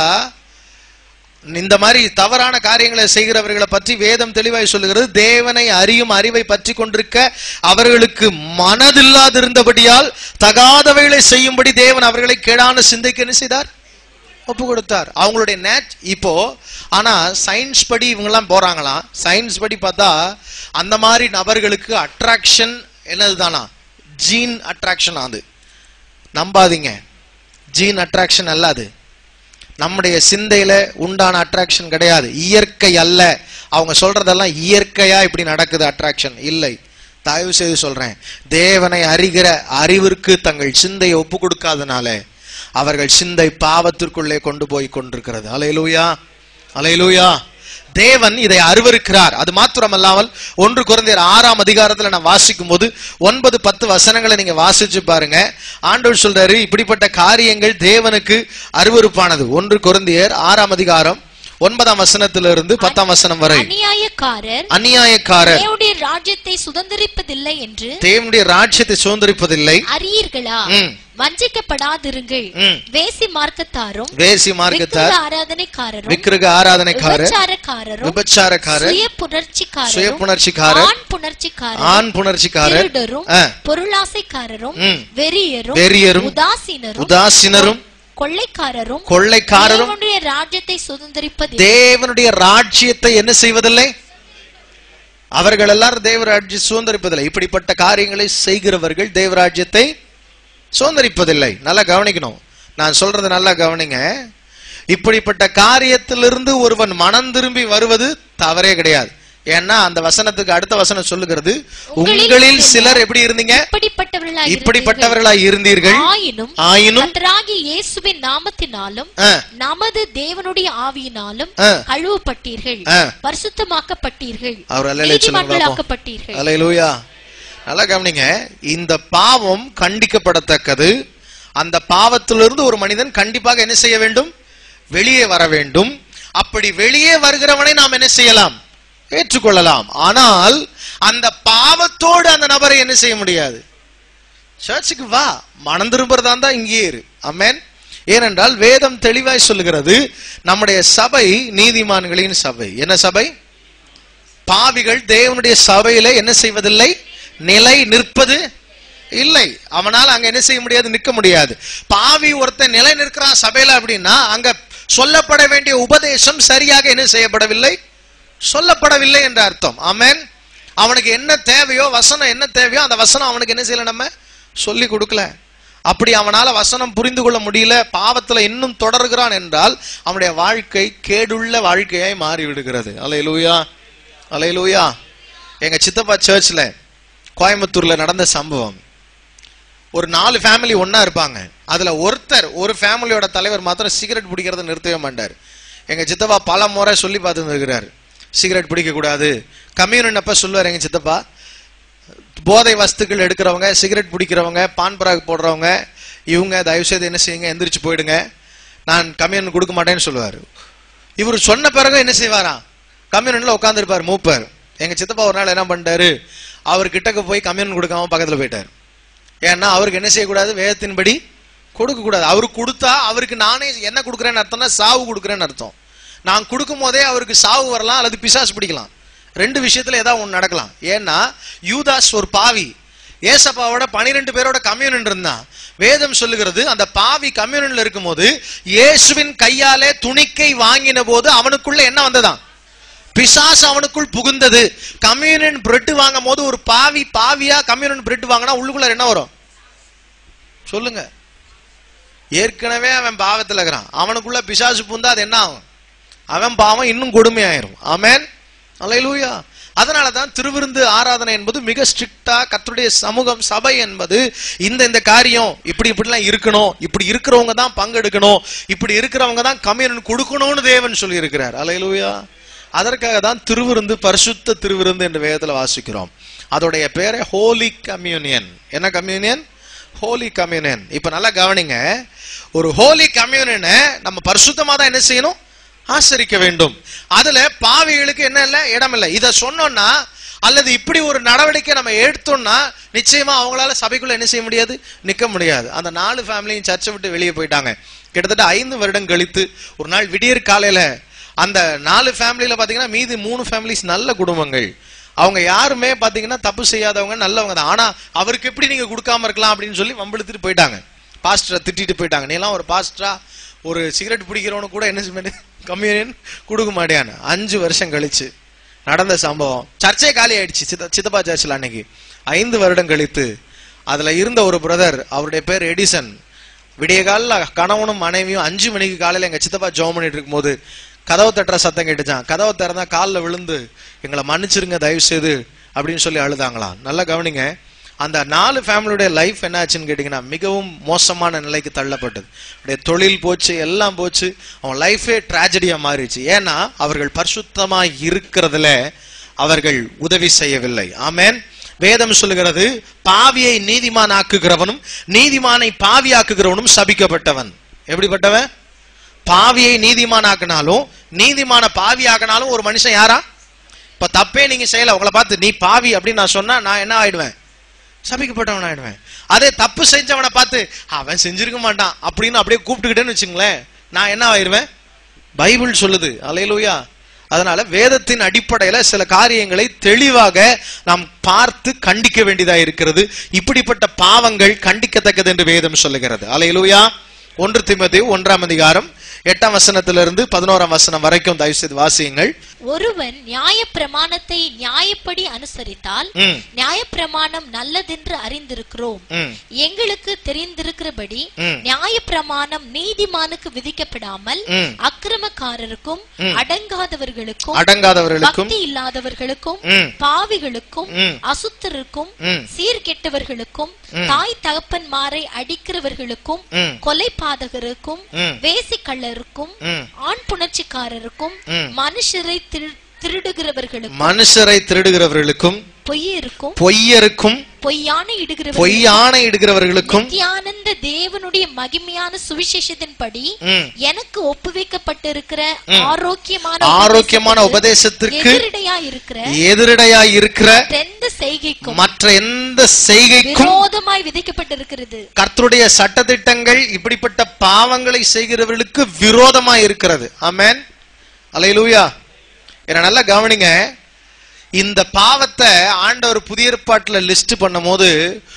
இந்த மாதிரி தவறான காரியங்களை செய்கிறவர்களை பற்றி வேதம் தெளிவாய் சொல்லுகிறது தேவனை அறியும் அறிவை பற்றி கொண்டிருக்க அவர்களுக்கு மனதில்லாதிருந்தபடியால் தகாதவைகளை செய்யும்படி தேவன் அவர்களை கேடான சிந்தைக்கு என்ன செய்தார் ஒப்பு கொடுத்தார் அவங்களுடைய நேட் இப்போ ஆனா சயின்ஸ் படி இவங்கெல்லாம் போறாங்களாம் சயின்ஸ் படி பார்த்தா அந்த மாதிரி நபர்களுக்கு அட்ராக்ஷன் என்னதுதானா ஜீன் அட்ராக்ஷன் அது நம்பாதீங்க ஜீன் அட்ராக்ஷன் அல்ல அது நம்முடைய சிந்தையில உண்டான அட்ராக்ஷன் கிடையாது இயற்கை அல்ல அவங்க சொல்றதெல்லாம் இயற்கையா இப்படி நடக்குது அட்ராக்ஷன் இல்லை தயவு செய்து சொல்றேன் தேவனை அறிகிற அறிவிற்கு தங்கள் சிந்தையை ஒப்பு கொடுக்காதனால அவர்கள் சிந்தை பாவத்திற்குள்ளே கொண்டு போய் கொண்டிருக்கிறது அலையலூயா அலையலூயா தேவன் இதை அருவருக்கிறார் அது மாத்திரமல்லாமல் ஒன்று குழந்தையர் ஆறாம் அதிகாரத்துல நான் வாசிக்கும் போது ஒன்பது பத்து வசனங்களை நீங்க வாசிச்சு பாருங்க ஆண்டவர் சொல்றாரு இப்படிப்பட்ட காரியங்கள் தேவனுக்கு அருவருப்பானது ஒன்று குழந்தையர் ஆறாம் அதிகாரம் ஒன்பதாம் வசனத்திலிருந்து பத்தாம் வசனம் வரை அநியாயக்காரர் அநியாயக்காரர் தேவனுடைய ராஜ்யத்தை சுதந்திரிப்பதில்லை என்று தேவனுடைய ராஜ்யத்தை சுதந்திரிப்பதில்லை அறியீர்களா ம். வஞ்சிக்கப்படாதிருங்கள் ம். வேசி மார்க்கத்தாரும் வேசி மார்க்கத்தார் விக்கிரக ஆராதனைக்காரரும் விக்கிரக ஆராதனைக்காரர் விபச்சாரக்காரரும் விபச்சாரக்காரர் சுய புணர்ச்சிக்காரரும் சுய புணர்ச்சிக்காரர் ஆண் புணர்ச்சிக்காரரும் ஆண் புணர்ச்சிக்காரர் திருடரும் ஆ. பொருளாசைக்காரரும் ம். வெறியரும் வெறியரும் உதாசீனரும் உதாசீனரும் கொள்ளைக்காரரும் கொள்ளைக்காரரும் தேவனுடைய ராஜ்யத்தை சுதந்திரிப்பது தேவனுடைய ராஜ்யத்தை என்ன செய்வதில்லை அவர்கள் எல்லாரும் தேவராஜ்ய சுதந்திரிப்பதில்லை இப்படிப்பட்ட காரியங்களை செய்கிறவர்கள் தேவராஜ்யத்தை சுதந்திரிப்பதில்லை நல்லா கவனிக்கணும் நான் சொல்றது நல்லா கவனிங்க இப்படிப்பட்ட காரியத்திலிருந்து ஒருவன் மனம் திரும்பி வருவது தவறே கிடையாது ஏன்னா அந்த வசனத்துக்கு அடுத்த வசனம் சொல்லுகிறது உங்களில் உங்களில் சிலர் சிலர் எப்படி இருந்தீங்க இப்படிப்பட்டவர்களாய் இப்படிப்பட்டவர்களாய் இருந்தீர்கள் ஆயினும் ஆயினும் கர்த்தராகிய இயேசுவின் நாமத்தினாலும் ஆ, நமது தேவனுடைய ஆவியினாலும் ஆ. கழுவப்பட்டீர்கள் ஆ. பரிசுத்தமாக்கப்பட்டீர்கள் அவர் அல்லேலூயா சொல்லுங்க பாப்போம். நீதிமங்களாக்கப்பட்டீர்கள் அலையலூயா நல்லா கவனிங்க இந்த பாவம் கண்டிக்கப்படத்தக்கது அந்த பாவத்திலிருந்து ஒரு மனிதன் கண்டிப்பாக என்ன செய்ய வேண்டும் வெளியே வர வேண்டும் அப்படி வெளியே வருகிறவனை நாம் என்ன செய்யலாம் ஏற்றுக்கொள்ளலாம் ஆனால் அந்த பாவத்தோடு அந்த நபரை என்ன செய்ய முடியாது சர்ச்சுக்கு வா மனம் திரும்புறதா இருந்தா இங்கேயே இரு அமேன் ஏனென்றால் வேதம் தெளிவாய் சொல்லுகிறது நம்முடைய சபை நீதிமான்களின் சபை என்ன சபை பாவிகள் தேவனுடைய சபையில என்ன செய்வதில்லை நிலை நிற்பது இல்லை அவனால அங்க என்ன செய்ய முடியாது நிற்க முடியாது பாவி ஒருத்தன் நிலை நிற்கிறான் சபையில அப்படின்னா அங்க சொல்லப்பட வேண்டிய உபதேசம் சரியாக என்ன செய்யப்படவில்லை சொல்லப்படவில்லை என்ற அர்த்தம் ஆமென் அவனுக்கு என்ன தேவையோ வசனம் என்ன தேவையோ அந்த வசனம் அவனுக்கு என்ன செய்யல நம்ம சொல்லி கொடுக்கல அப்படி அவனால வசனம் புரிந்து கொள்ள முடியல பாவத்துல இன்னும் தொடர்கிறான் என்றால் அவனுடைய வாழ்க்கை கேடுள்ள வாழ்க்கையாய் மாறி விடுகிறது அலையலூயா அலையலூயா எங்க சித்தப்பா சர்ச்ல கோயம்புத்தூர்ல நடந்த சம்பவம் ஒரு நாலு ஃபேமிலி ஒண்ணா இருப்பாங்க அதுல ஒருத்தர் ஒரு ஃபேமிலியோட தலைவர் மாத்திரம் சிகரெட் பிடிக்கிறத நிறுத்தவே மாட்டார் எங்க சித்தப்பா பல முறை சொல்லி பார்த்துட்டு இருக்கிறாரு சிகரெட் பிடிக்க கூடாது கம்யூனின் அப்ப சொல்லுவார் எங்க சித்தப்பா போதை வஸ்துக்கள் எடுக்கிறவங்க சிகரெட் பிடிக்கிறவங்க பான் பராக் போடுறவங்க இவங்க தயவு செய்து என்ன செய்யுங்க எந்திரிச்சு போயிடுங்க நான் கம்யூன் கொடுக்க மாட்டேன்னு சொல்லுவாரு இவர் சொன்ன பிறகு என்ன செய்வாராம் கம்யூனில் உட்காந்துருப்பார் மூப்பர் எங்க சித்தப்பா ஒரு நாள் என்ன பண்ணிட்டாரு அவர் கிட்டக்க போய் கம்யூன் கொடுக்காம பக்கத்துல போயிட்டார் ஏன்னா அவருக்கு என்ன செய்யக்கூடாது வேதத்தின்படி கொடுக்க கூடாது அவருக்கு கொடுத்தா அவருக்கு நானே என்ன கொடுக்குறேன்னு அர்த்தம்னா சாவு கொடுக்குறேன்னு அர்த்தம் நான் கொடுக்கும் போதே அவருக்கு சாவு வரலாம் அல்லது பிசாசு பிடிக்கலாம் ரெண்டு விஷயத்துல ஏதாவது ஒன்று நடக்கலாம் ஏன்னா யூதாஸ் ஒரு பாவி ஏசப்பாவோட பனிரெண்டு பேரோட கம்யூனன் இருந்தான் வேதம் சொல்லுகிறது அந்த பாவி கம்யூனன்ல இருக்கும்போது இயேசுவின் கையாலே துணிக்கை வாங்கின போது அவனுக்குள்ள என்ன வந்ததாம் பிசாசு அவனுக்குள் புகுந்தது கம்யூனியன் பிரெட் வாங்கும் போது ஒரு பாவி பாவியா கம்யூனியன் பிரெட் வாங்கினா உள்ளுக்குள்ள என்ன வரும் சொல்லுங்க ஏற்கனவே அவன் பாவத்துல இருக்கிறான் அவனுக்குள்ள பிசாசு புந்தா அது என்ன ஆகும் அவன் பாவம் இன்னும் கொடுமையாயிரும் ஆமென் அல்லேலூயா அதனால தான் திருவிருந்து ஆராதனை என்பது மிக ஸ்ட்ரிக்டா கர்த்தருடைய சமூகம் சபை என்பது இந்த இந்த காரியம் இப்படி இப்படிலாம் இருக்கணும் இப்படி இருக்கிறவங்க தான் பங்கெடுக்கணும் இப்படி இருக்கிறவங்க தான் கம்யூனியன் கொடுக்கணும்னு தேவன் சொல்லி இருக்கிறார் அல்லேலூயா அதற்காக தான் திருவிருந்து பரிசுத்த திருவிருந்து என்று வேதத்துல வாசிக்கிறோம் அதோடைய பேரே ஹோலி கம்யூனியன் என்ன கம்யூனியன் ஹோலி கம்யூனியன் இப்ப நல்லா கவனிங்க ஒரு ஹோலி கம்யூனியனை நம்ம பரிசுத்தமா தான் என்ன செய்யணும் ஆசரிக்க வேண்டும் அதுல பாவிகளுக்கு என்ன இல்ல இடம் இல்ல இத சொன்னோம்னா அல்லது இப்படி ஒரு நடவடிக்கை நம்ம எடுத்தோம்னா நிச்சயமா அவங்களால சபைக்குள்ள என்ன செய்ய முடியாது நிக்க முடியாது அந்த நாலு ஃபேமிலியும் சர்ச்சை விட்டு வெளியே போயிட்டாங்க கிட்டத்தட்ட ஐந்து வருடம் கழித்து ஒரு நாள் விடியற் காலையில அந்த நாலு ஃபேமிலியில பாத்தீங்கன்னா மீதி மூணு ஃபேமிலிஸ் நல்ல குடும்பங்கள் அவங்க யாருமே பாத்தீங்கன்னா தப்பு செய்யாதவங்க நல்லவங்க தான் ஆனா அவருக்கு எப்படி நீங்க கொடுக்காம இருக்கலாம் அப்படின்னு சொல்லி வம்பிழுத்துட்டு போயிட்டாங்க பாஸ்டரை திட்டிட்டு போயிட்டாங்க நீ எல்லாம் ஒரு பாஸ்டரா ஒரு சிகரெட் பிடிக்கிறவனு கூட என்ன செய்ய கம்யூனியன் கொடுக்க மாட்டேன்னு அஞ்சு வருஷம் கழிச்சு நடந்த சம்பவம் சர்ச்சே காலி ஆயிடுச்சு சித்த சித்தப்பா சர்ச்சில் அன்னைக்கு ஐந்து வருடம் கழித்து அதுல இருந்த ஒரு பிரதர் அவருடைய பேர் எடிசன் விடிய காலில் கணவனும் மனைவியும் அஞ்சு மணிக்கு காலையில எங்க சித்தப்பா ஜோம் பண்ணிட்டு இருக்கும்போது கதவு தட்டுற சத்தம் கேட்டுச்சான் கதவை திறந்தா காலில் விழுந்து எங்களை மன்னிச்சிருங்க தயவு செய்து அப்படின்னு சொல்லி அழுதாங்களாம் நல்லா கவனிங்க அந்த நாலு ஃபேமிலியுடைய லைஃப் என்ன ஆச்சுன்னு கேட்டிங்கன்னா மிகவும் மோசமான நிலைக்கு தள்ளப்பட்டது அவருடைய தொழில் போச்சு எல்லாம் போச்சு அவன் லைஃபே ட்ராஜடியா மாறிடுச்சு ஏன்னா அவர்கள் பரிசுத்தமா இருக்கிறதுல அவர்கள் உதவி செய்யவில்லை ஆமென் வேதம் சொல்லுகிறது பாவியை நீதிமான் ஆக்குகிறவனும் நீதிமானை பாவியாக்குகிறவனும் சபிக்கப்பட்டவன் எப்படிப்பட்டவன் பாவியை நீதிமான் ஆக்கினாலும் நீதிமான பாவி ஆக்கினாலும் ஒரு மனுஷன் யாரா இப்ப தப்பே நீங்க செய்யல உங்களை பார்த்து நீ பாவி அப்படின்னு நான் சொன்னா நான் என்ன ஆயிடுவேன் சபிக்கப்பட்டவன் ஆயிடுவேன் அதே தப்பு செஞ்சவனை பார்த்து அவன் செஞ்சிருக்க மாட்டான் அப்படின்னு அப்படியே கூப்பிட்டுக்கிட்டேன்னு வச்சுங்களேன் நான் என்ன ஆயிடுவேன் பைபிள் சொல்லுது அலையலூயா அதனால வேதத்தின் அடிப்படையில சில காரியங்களை தெளிவாக நாம் பார்த்து கண்டிக்க வேண்டியதா இருக்கிறது இப்படிப்பட்ட பாவங்கள் கண்டிக்கத்தக்கது என்று வேதம் சொல்லுகிறது அலையலூயா ஒன்று திமதி ஒன்றாம் அதிகாரம் எட்டாம் வசனத்திலிருந்து பதினோராம் வசனம் வரைக்கும் தயவு செய்து வாசியுங்கள் ஒருவன் நியாய பிரமாணத்தை நியாயப்படி அனுசரித்தால் ம், நியாயப்பிரமாணம் நல்லதென்று அறிந்திருக்கிறோம் ம், எங்களுக்கு தெரிந்திருக்கிறபடி ம். நியாயப்பிரமாணம் நீதிமானுக்கு விதிக்கப்படாமல் ம். அக்கிரமக்காரருக்கும் அடங்காதவர்களுக்கும் அடங்காதவர்களுக்கும் பக்தி இல்லாதவர்களுக்கும் ம், பாவிகளுக்கும் ம். அசுத்தருக்கும் ம். சீர்கெட்டவர்களுக்கும் தாய் தகப்பன்மாரை அடிக்கிறவர்களுக்கும் ம். கொலைபாதகருக்கும் ம். வேசிக்கள்ளருக்கும் ம். ஆண் புணர்ச்சிக்காரருக்கும் ம். மனுஷரை திரு- திருடுகிறவர்களுக்கும் மனுஷரை திருடுகிறவர்களுக்கும் பொய்யருக்கும் பொய்யருக்கும் பொய்யான இடுகிறவர்களுக்கும் பொய்யானை இடுகிறவர்களுக்கும் நித்தியானந்த தேவனுடைய மகிமையான சுவிசேஷத்தின்படி ம். எனக்கு ஒப்புவிக்கப்பட்டிருக்கிற ஆரோக்கியமான ஆரோக்கியமான உபதேசத்திற்கு எதிரடையா இருக்கிற எதிரடையாய் இருக்கிற எந்த செய்கைக்கும் மற்ற எந்த செய்கைக்கும் விரோதமாய் விதிக்கப்பட்டிருக்கிறது கர்த்தருடைய சட்டதிட்டங்கள் இப்படிப்பட்ட பாவங்களை செய்கிறவர்களுக்கு விரோதமா இருக்கிறது ஆமென் அலையிலூயா என்ன நல்லா கவனிங்க இந்த பாவத்தை ஆண்டவர் புதிய ஏற்பாட்டுல லிஸ்ட் பண்ணும்போது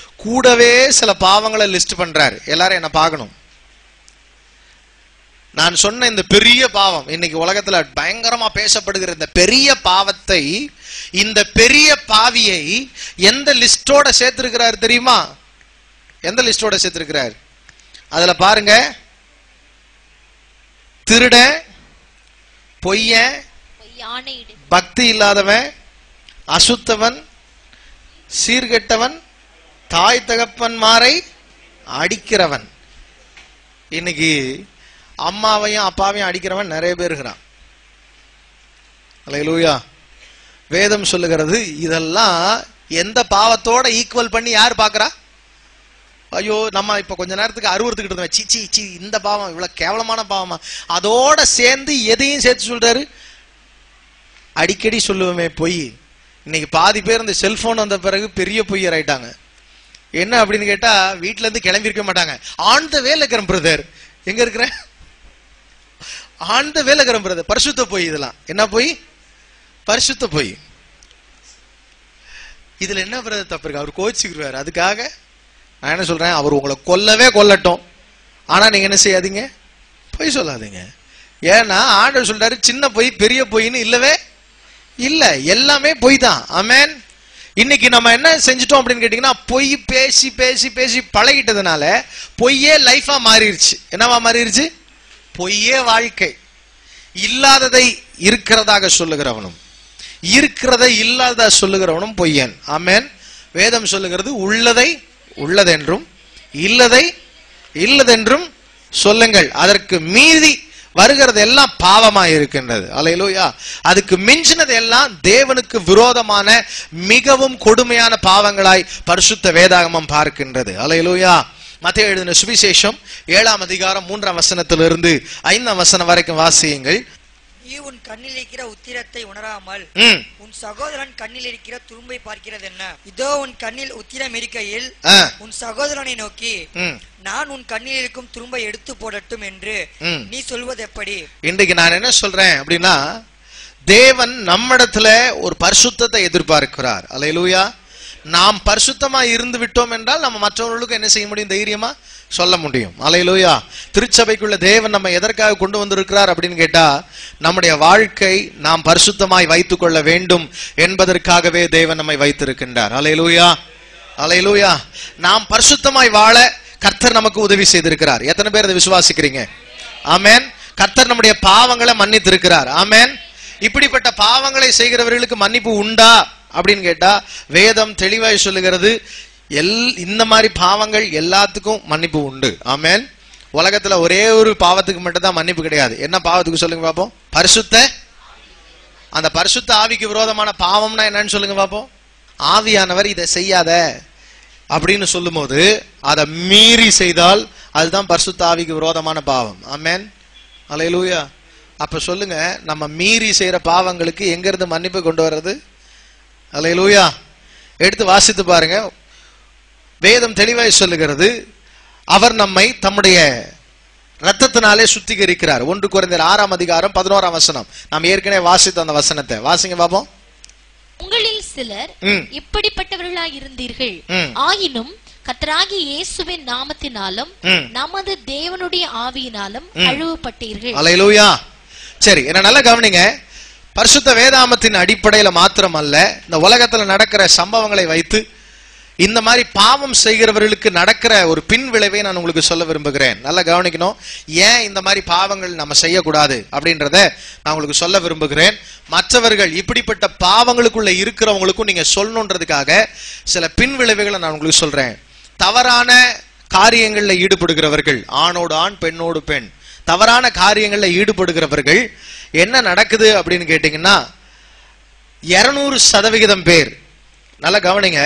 கூடவே சில பாவங்களை லிஸ்ட் பண்றாரு எல்லாரும் என்ன பார்க்கணும் நான் சொன்ன இந்த பெரிய பாவம் இன்னைக்கு உலகத்துல பயங்கரமா பேசப்படுகிற இந்த பெரிய பாவத்தை இந்த பெரிய பாவியை எந்த லிஸ்டோட சேர்த்திருக்கிறார் தெரியுமா எந்த லிஸ்டோட சேர்த்திருக்கிறார் அதுல பாருங்க திருடன் பொய்யன் பொய்யான இடு பக்தி இல்லாதவன் அசுத்தவன் சீர்கெட்டவன் தாய் தகப்பன்மாரை அடிக்கிறவன் இன்னைக்கு அம்மாவையும் அப்பாவையும் அடிக்கிறவன் நிறைய பேர் இருக்கிறான் அல்லேலூயா வேதம் சொல்லுகிறது இதெல்லாம் எந்த பாவத்தோட ஈக்குவல் பண்ணி யார் பார்க்கறா ஐயோ நம்ம இப்ப கொஞ்ச நேரத்துக்கு அருவறுத்துக்கிட்டு இருந்தோம் சி சி சி இந்த பாவம் இவ்வளவு கேவலமான பாவமா அதோட சேர்ந்து எதையும் சேர்த்து சொல்றாரு அடிக்கடி சொல்லுவோமே பொய் இன்னைக்கு பாதி பேர் இந்த செல்போன் வந்த பிறகு பெரிய பொய்யர் ஆயிட்டாங்க என்ன அப்படின்னு கேட்டா வீட்ல இருந்து கிளம்பி இருக்க மாட்டாங்க ஆன் த வேல இருக்கிறேன் பிரதர் எங்க இருக்கிறேன் ஆன் த வேல இருக்கிறேன் பிரதர் பரிசுத்த பொய் இதெல்லாம் என்ன பொய் பரிசுத்த பொய் இதுல என்ன பிரதர் தப்பு இருக்கு அவர் கோச்சிக்கிறாரு அதுக்காக நான் என்ன சொல்றேன் அவர் உங்களை கொல்லவே கொல்லட்டும் ஆனா நீங்க என்ன செய்யாதீங்க பொய் சொல்லாதீங்க ஏன்னா ஆண்டவர் சொல்றாரு சின்ன பொய் பெரிய பொய்ன்னு இல்லவே இல்ல எல்லாமே பொய் தான் ஆமென் இன்னைக்கு நம்ம என்ன செஞ்சிட்டோம் அப்படின்னு கேட்டீங்கன்னா பொய் பேசி பேசி பேசி பழகிட்டதுனால பொய்யே லைஃபா மாறிடுச்சு என்னவா மாறிடுச்சு பொய்யே வாழ்க்கை இல்லாததை இருக்கிறதாக சொல்லுகிறவனும் இருக்கிறதை இல்லாத சொல்லுகிறவனும் பொய்யன் ஆமென் வேதம் சொல்லுகிறது உள்ளதை உள்ளதென்றும் இல்லதை இல்லதென்றும் சொல்லுங்கள் அதற்கு மீறி வருகிறது எல்லாம் பாவமா இருக்கின்றது அலையிலூயா அதுக்கு மிஞ்சினது எல்லாம் தேவனுக்கு விரோதமான மிகவும் கொடுமையான பாவங்களாய் பரிசுத்த வேதாகமம் பார்க்கின்றது அலையிலூயா மத்திய எழுதின சுவிசேஷம் ஏழாம் அதிகாரம் மூன்றாம் வசனத்திலிருந்து ஐந்தாம் வசனம் வரைக்கும் வாசியுங்கள் நீ உன் கண்ணில் இருக்கிற உத்திரத்தை உணராமல் ம் உன் சகோதரன் கண்ணில் இருக்கிற துரும்பை பார்க்கிறது என்ன இதோ உன் கண்ணில் உத்திரம் இருக்கையில் ஆ, உன் சகோதரனை நோக்கி ம் நான் உன் கண்ணில் இருக்கும் துரும்பை எடுத்து போடட்டும் என்று ம். நீ சொல்வது எப்படி இன்றைக்கு நான் என்ன சொல்றேன் அப்படின்னா தேவன் நம்மிடத்துல ஒரு பரிசுத்தத்தை எதிர்பார்க்கிறார் அல்லேலூயா நாம் பரிசுத்தமா இருந்து விட்டோம் என்றால் நம்ம மற்றவர்களுக்கு என்ன செய்ய முடியும் தைரியமா சொல்ல முடியும் அல்லேலூயா திருச்சபைக்குள்ள தேவன் நம்ம எதற்காக கொண்டு வந்திருக்கிறார் அப்படின்னு கேட்டா நம்முடைய வாழ்க்கை நாம் பரிசுத்தமாய் வைத்துக் கொள்ள வேண்டும் என்பதற்காகவே தேவன் நம்மை வைத்திருக்கின்றார் அல்லேலூயா அல்லேலூயா நாம் பரிசுத்தமாய் வாழ கர்த்தர் நமக்கு உதவி செய்திருக்கிறார் எத்தனை பேர் அதை விசுவாசிக்கிறீங்க ஆமென் கர்த்தர் நம்முடைய பாவங்களை மன்னித்திருக்கிறார் ஆமென் இப்படிப்பட்ட பாவங்களை செய்கிறவர்களுக்கு மன்னிப்பு உண்டா அப்படின்னு கேட்டா வேதம் தெளிவாய் சொல்லுகிறது எல் இந்த மாதிரி பாவங்கள் எல்லாத்துக்கும் மன்னிப்பு உண்டு ஆமென் உலகத்துல ஒரே ஒரு பாவத்துக்கு மட்டும் தான் மன்னிப்பு கிடையாது என்ன பாவத்துக்கு சொல்லுங்க பாப்போம் பரிசுத்த அந்த பரிசுத்த ஆவிக்கு விரோதமான பாவம்னா என்னன்னு சொல்லுங்க பாப்போம் ஆவியானவர் இதை செய்யாத அப்படின்னு சொல்லும்போது அதை மீறி செய்தால் அதுதான் பரிசுத்த ஆவிக்கு விரோதமான பாவம் ஆமென் அலையலூயா அப்ப சொல்லுங்க நம்ம மீறி செய்யற பாவங்களுக்கு எங்க இருந்து மன்னிப்பு கொண்டு வர்றது அலையலூயா எடுத்து வாசித்து பாருங்க வேதம் தெளிவாய் சொல்லுகிறது அவர் நம்மை தம்முடைய ரத்தத்தினாலே சுத்திகரிக்கிறார் ஒன்று குறைந்த ஆறாம் அதிகாரம் பதினோராம் வசனம் நாம் ஏற்கனவே வாசித்த அந்த வசனத்தை வாசிங்க பாப்போம் உங்களில் சிலர் ம். இப்படிப்பட்டவர்களாய் இருந்தீர்கள் ம். ஆயினும் கர்த்தராகிய இயேசுவின் நாமத்தினாலும் ம். நமது தேவனுடைய ஆவியினாலும் அழுவப்பட்டீர்கள் அலையலூயா சரி என்ன நல்லா கவனிங்க பரிசுத்த வேதாமத்தின் அடிப்படையில மாத்திரம் அல்ல இந்த உலகத்துல நடக்கிற சம்பவங்களை வைத்து இந்த மாதிரி பாவம் செய்கிறவர்களுக்கு நடக்கிற ஒரு பின் விளைவை நான் உங்களுக்கு சொல்ல விரும்புகிறேன் நல்லா கவனிக்கணும் ஏன் இந்த மாதிரி பாவங்கள் நம்ம செய்யக்கூடாது அப்படின்றத நான் உங்களுக்கு சொல்ல விரும்புகிறேன் மற்றவர்கள் இப்படிப்பட்ட பாவங்களுக்குள்ள இருக்கிறவங்களுக்கும் நீங்க சொல்லணுன்றதுக்காக சில பின் விளைவுகளை நான் உங்களுக்கு சொல்றேன் தவறான காரியங்கள்ல ஈடுபடுகிறவர்கள் ஆணோடு ஆண் பெண்ணோடு பெண் தவறான காரியங்கள்ல ஈடுபடுகிறவர்கள் என்ன நடக்குது அப்படின்னு கேட்டீங்கன்னா இருநூறு சதவிகிதம் பேர் நல்லா கவனிங்க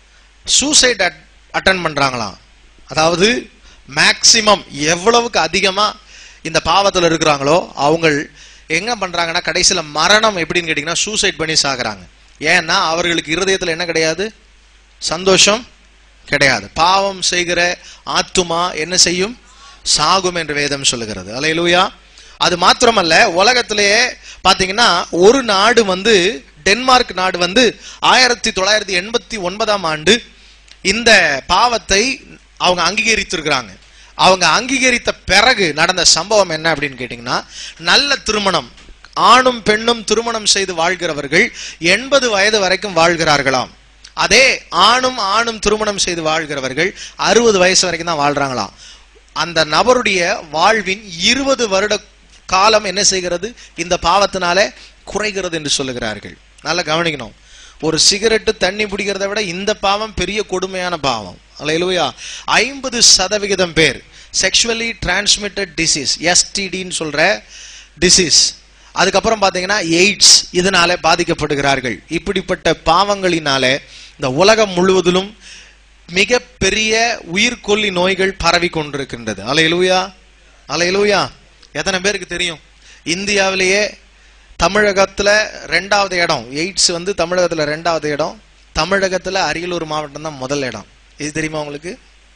சூசைட் அட்டன் பண்றாங்களாம் அதாவது மேக்சிமம் எவ்வளவுக்கு அதிகமா இந்த பாவத்துல இருக்கிறாங்களோ அவங்க எங்க பண்றாங்கன்னா கடைசியில மரணம் எப்படின்னு கேட்டீங்கன்னா சூசைட் பண்ணி சாகுறாங்க ஏன்னா அவர்களுக்கு இருதயத்துல என்ன கிடையாது சந்தோஷம் கிடையாது பாவம் செய்கிற ஆத்துமா என்ன செய்யும் சாகும் என்று வேதம் சொல்லுகிறது அலையலூயா அது மாத்திரமல்ல உலகத்திலேயே பாத்தீங்கன்னா ஒரு நாடு வந்து டென்மார்க் நாடு வந்து ஆயிரத்தி தொள்ளாயிரத்தி எண்பத்தி ஒன்பதாம் ஆண்டு இந்த பாவத்தை அவங்க அங்கீகரித்திருக்கிறாங்க அவங்க அங்கீகரித்த பிறகு நடந்த சம்பவம் என்ன அப்படின்னு கேட்டீங்கன்னா நல்ல திருமணம் ஆணும் பெண்ணும் திருமணம் செய்து வாழ்கிறவர்கள் எண்பது வயது வரைக்கும் வாழ்கிறார்களாம் அதே ஆணும் ஆணும் திருமணம் செய்து வாழ்கிறவர்கள் அறுபது வயசு வரைக்கும் தான் வாழ்றாங்களாம் அந்த நபருடைய வாழ்வின் இருபது வருட காலம் என்ன செய்கிறது இந்த பாவத்தினாலே குறைகிறது என்று சொல்லுகிறார்கள் நல்லா கவனிக்கணும் ஒரு சிகரெட்டு தண்ணி பிடிக்கிறத விட இந்த பாவம் பெரிய கொடுமையான பாவம் அல்லையா ஐம்பது சதவிகிதம் பேர் செக்ஷுவலி டிரான்ஸ்மிட்டட் டிசீஸ் எஸ்டிடின்னு சொல்ற டிசீஸ் அதுக்கப்புறம் பாத்தீங்கன்னா எய்ட்ஸ் இதனால பாதிக்கப்படுகிறார்கள் இப்படிப்பட்ட பாவங்களினாலே இந்த உலகம் முழுவதிலும் மிக பெரிய உயிர்கொல்லி நோய்கள் பரவி கொண்டிருக்கின்றது அலையலூயா அலையலூயா எத்தனை பேருக்கு தெரியும் இந்தியாவிலேயே தமிழகத்துல ரெண்டாவது இடம் எய்ட்ஸ் வந்து தமிழகத்துல ரெண்டாவது இடம் தமிழகத்துல அரியலூர் மாவட்டம் தான் முதல் இடம் இது தெரியுமா உங்களுக்கு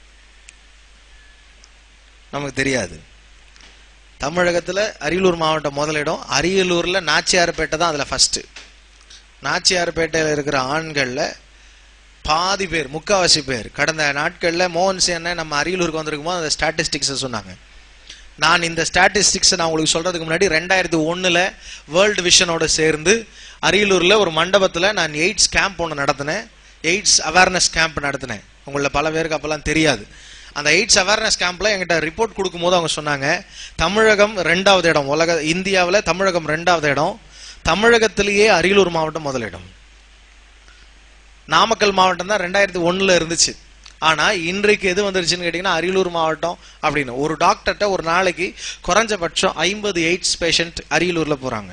நமக்கு தெரியாது தமிழகத்துல அரியலூர் மாவட்டம் முதல் இடம் அரியலூர்ல நாச்சியார்பேட்டை தான் அதுல ஃபர்ஸ்ட் நாச்சியார்பேட்டையில இருக்கிற ஆண்கள்ல பாதி பேர் முக்காவாசி பேர் கடந்த நாட்கள்ல மோகன் சேன நம்ம அரியலூருக்கு வந்திருக்கும் போது அந்த ஸ்டாட்டிஸ்டிக்ஸ் சொன்னாங்க நான் இந்த ஸ்டாட்டிஸ்டிக்ஸ் நான் உங்களுக்கு சொல்றதுக்கு முன்னாடி ரெண்டாயிரத்தி ஒண்ணுல வேர்ல்டு விஷனோட சேர்ந்து அரியலூர்ல ஒரு மண்டபத்துல நான் எய்ட்ஸ் கேம்ப் ஒன்று நடத்தினேன் எய்ட்ஸ் அவேர்னஸ் கேம்ப் நடத்தினேன் உங்கள பல பேருக்கு அப்பெல்லாம் தெரியாது அந்த எய்ட்ஸ் அவேர்னஸ் கேம்ப்ல என்கிட்ட ரிப்போர்ட் கொடுக்கும்போது அவங்க சொன்னாங்க தமிழகம் ரெண்டாவது இடம் உலக இந்தியாவில் தமிழகம் ரெண்டாவது இடம் தமிழகத்திலேயே அரியலூர் மாவட்டம் முதலிடம் நாமக்கல் மாவட்டம் தான் ரெண்டாயிரத்தி ஒண்ணுல இருந்துச்சு ஆனா இன்றைக்கு எது வந்துருச்சுன்னு கேட்டீங்கன்னா அரியலூர் மாவட்டம் அப்படின்னு ஒரு டாக்டர்கிட்ட ஒரு நாளைக்கு குறைஞ்சபட்சம் ஐம்பது எய்ட்ஸ் பேஷண்ட் அரியலூர்ல போறாங்க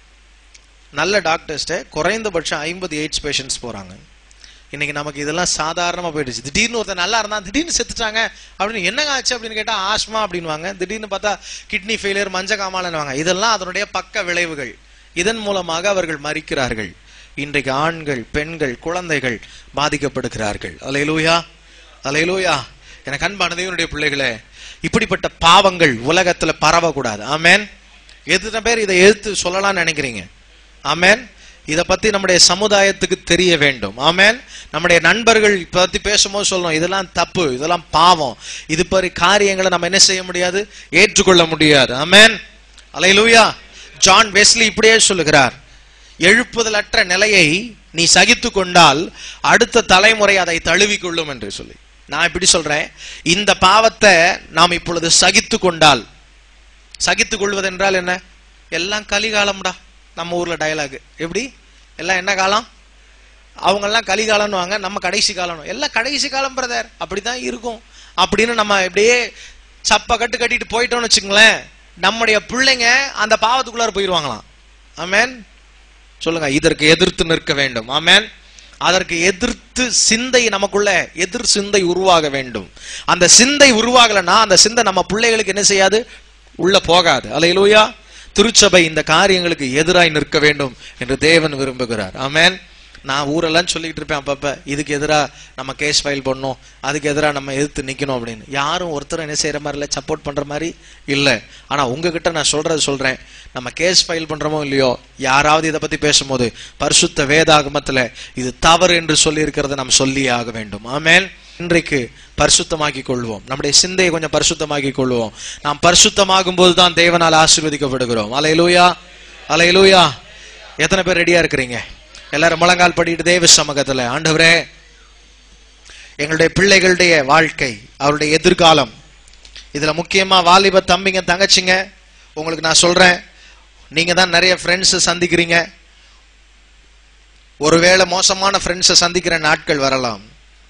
நல்ல டாக்டர்ஸ்ட குறைந்தபட்சம் ஐம்பது எய்ட்ஸ் பேஷண்ட்ஸ் போறாங்க இன்னைக்கு நமக்கு இதெல்லாம் சாதாரணமா போயிடுச்சு திடீர்னு ஒருத்தர் நல்லா இருந்தா திடீர்னு செத்துட்டாங்க அப்படின்னு என்னங்க ஆச்சு அப்படின்னு கேட்டா ஆஸ்மா அப்படின்வாங்க திடீர்னு பார்த்தா கிட்னி ஃபெயிலியர் மஞ்ச காமாலன்னுவாங்க இதெல்லாம் அதனுடைய பக்க விளைவுகள் இதன் மூலமாக அவர்கள் மறிக்கிறார்கள் இன்றைக்கு ஆண்கள் பெண்கள் குழந்தைகள் பாதிக்கப்படுகிறார்கள் அலையலூயா அலையலூயா எனக்கு அன்பான தேவனுடைய பிள்ளைகளே இப்படிப்பட்ட பாவங்கள் உலகத்துல பரவக்கூடாது ஆமென் எத்தனை பேர் இதை எதிர்த்து சொல்லலாம்னு நினைக்கிறீங்க ஆமென் இத பத்தி நம்முடைய சமுதாயத்துக்கு தெரிய வேண்டும் ஆமென் நம்முடைய நண்பர்கள் பத்தி பேசும்போது சொல்லணும் இதெல்லாம் தப்பு இதெல்லாம் பாவம் இது மாதிரி காரியங்களை நம்ம என்ன செய்ய முடியாது ஏற்றுக்கொள்ள முடியாது ஆமென் அலையலூயா ஜான் வெஸ்லி இப்படியே சொல்லுகிறார் எழுப்புதலற்ற நிலையை நீ சகித்து கொண்டால் அடுத்த தலைமுறை அதை தழுவிக் கொள்ளும் என்று சொல்லி நான் இப்படி சொல்றேன் இந்த பாவத்தை நாம் இப்பொழுது சகித்து கொண்டால் சகித்துக் கொள்வது என்றால் என்ன எல்லாம் கலிகாலம்டா நம்ம ஊர்ல டயலாக் எப்படி எல்லாம் என்ன காலம் அவங்க எல்லாம் கலிகாலம்னு வாங்க நம்ம கடைசி காலம் எல்லாம் கடைசி காலம் பிரதர் அப்படிதான் இருக்கும் அப்படின்னு நம்ம இப்படியே சப்ப கட்டு கட்டிட்டு போயிட்டோம்னு வச்சுங்களேன் நம்முடைய பிள்ளைங்க அந்த பாவத்துக்குள்ளார போயிருவாங்களாம் ஆமென் சொல்லுங்க இதற்கு எதிர்த்து நிற்க வேண்டும் ஆமென் அதற்கு எதிர்த்து சிந்தை நமக்குள்ள எதிர் சிந்தை உருவாக வேண்டும் அந்த சிந்தை உருவாகலன்னா அந்த சிந்தை நம்ம பிள்ளைகளுக்கு என்ன செய்யாது உள்ள போகாது அலையிலூயா திருச்சபை இந்த காரியங்களுக்கு எதிராய் நிற்க வேண்டும் என்று தேவன் விரும்புகிறார் ஆமென் நான் ஊரெல்லாம் சொல்லிட்டு இருப்பேன் அப்பப்ப இதுக்கு எதிரா நம்ம கேஸ் ஃபைல் பண்ணணும் அதுக்கு எதிரா நம்ம எதிர்த்து நிக்கணும் அப்படின்னு யாரும் ஒருத்தரும் என்ன செய்யற மாதிரி இல்ல சப்போர்ட் பண்ற மாதிரி இல்ல ஆனா உங்ககிட்ட நான் சொல்றது சொல்றேன் நம்ம கேஸ் ஃபைல் பண்றோமோ இல்லையோ யாராவது இதை பத்தி பேசும்போது பரிசுத்த வேதாகமத்துல இது தவறு என்று சொல்லி இருக்கிறத நம்ம சொல்லியே ஆக வேண்டும் ஆமென் இன்றைக்கு பரிசுத்தமாக்கி கொள்வோம் நம்முடைய சிந்தையை கொஞ்சம் பரிசுத்தமாக்கி கொள்வோம் நாம் பரிசுத்தமாகும் போது தான் தேவனால் ஆசீர்வதிக்கப்படுகிறோம் அலையலூயா அலையலூயா எத்தனை பேர் ரெடியா இருக்கிறீங்க எல்லாரும் முழங்கால் படிட்டு தேவ சமூகத்துல ஆண்டவரே எங்களுடைய பிள்ளைகளுடைய வாழ்க்கை அவருடைய எதிர்காலம் இதுல முக்கியமா வாலிப தம்பிங்க தங்கச்சிங்க உங்களுக்கு நான் சொல்றேன் நீங்க தான் நிறைய ஃப்ரெண்ட்ஸ் சந்திக்கிறீங்க ஒருவேளை மோசமான ஃப்ரெண்ட்ஸை சந்திக்கிற நாட்கள் வரலாம்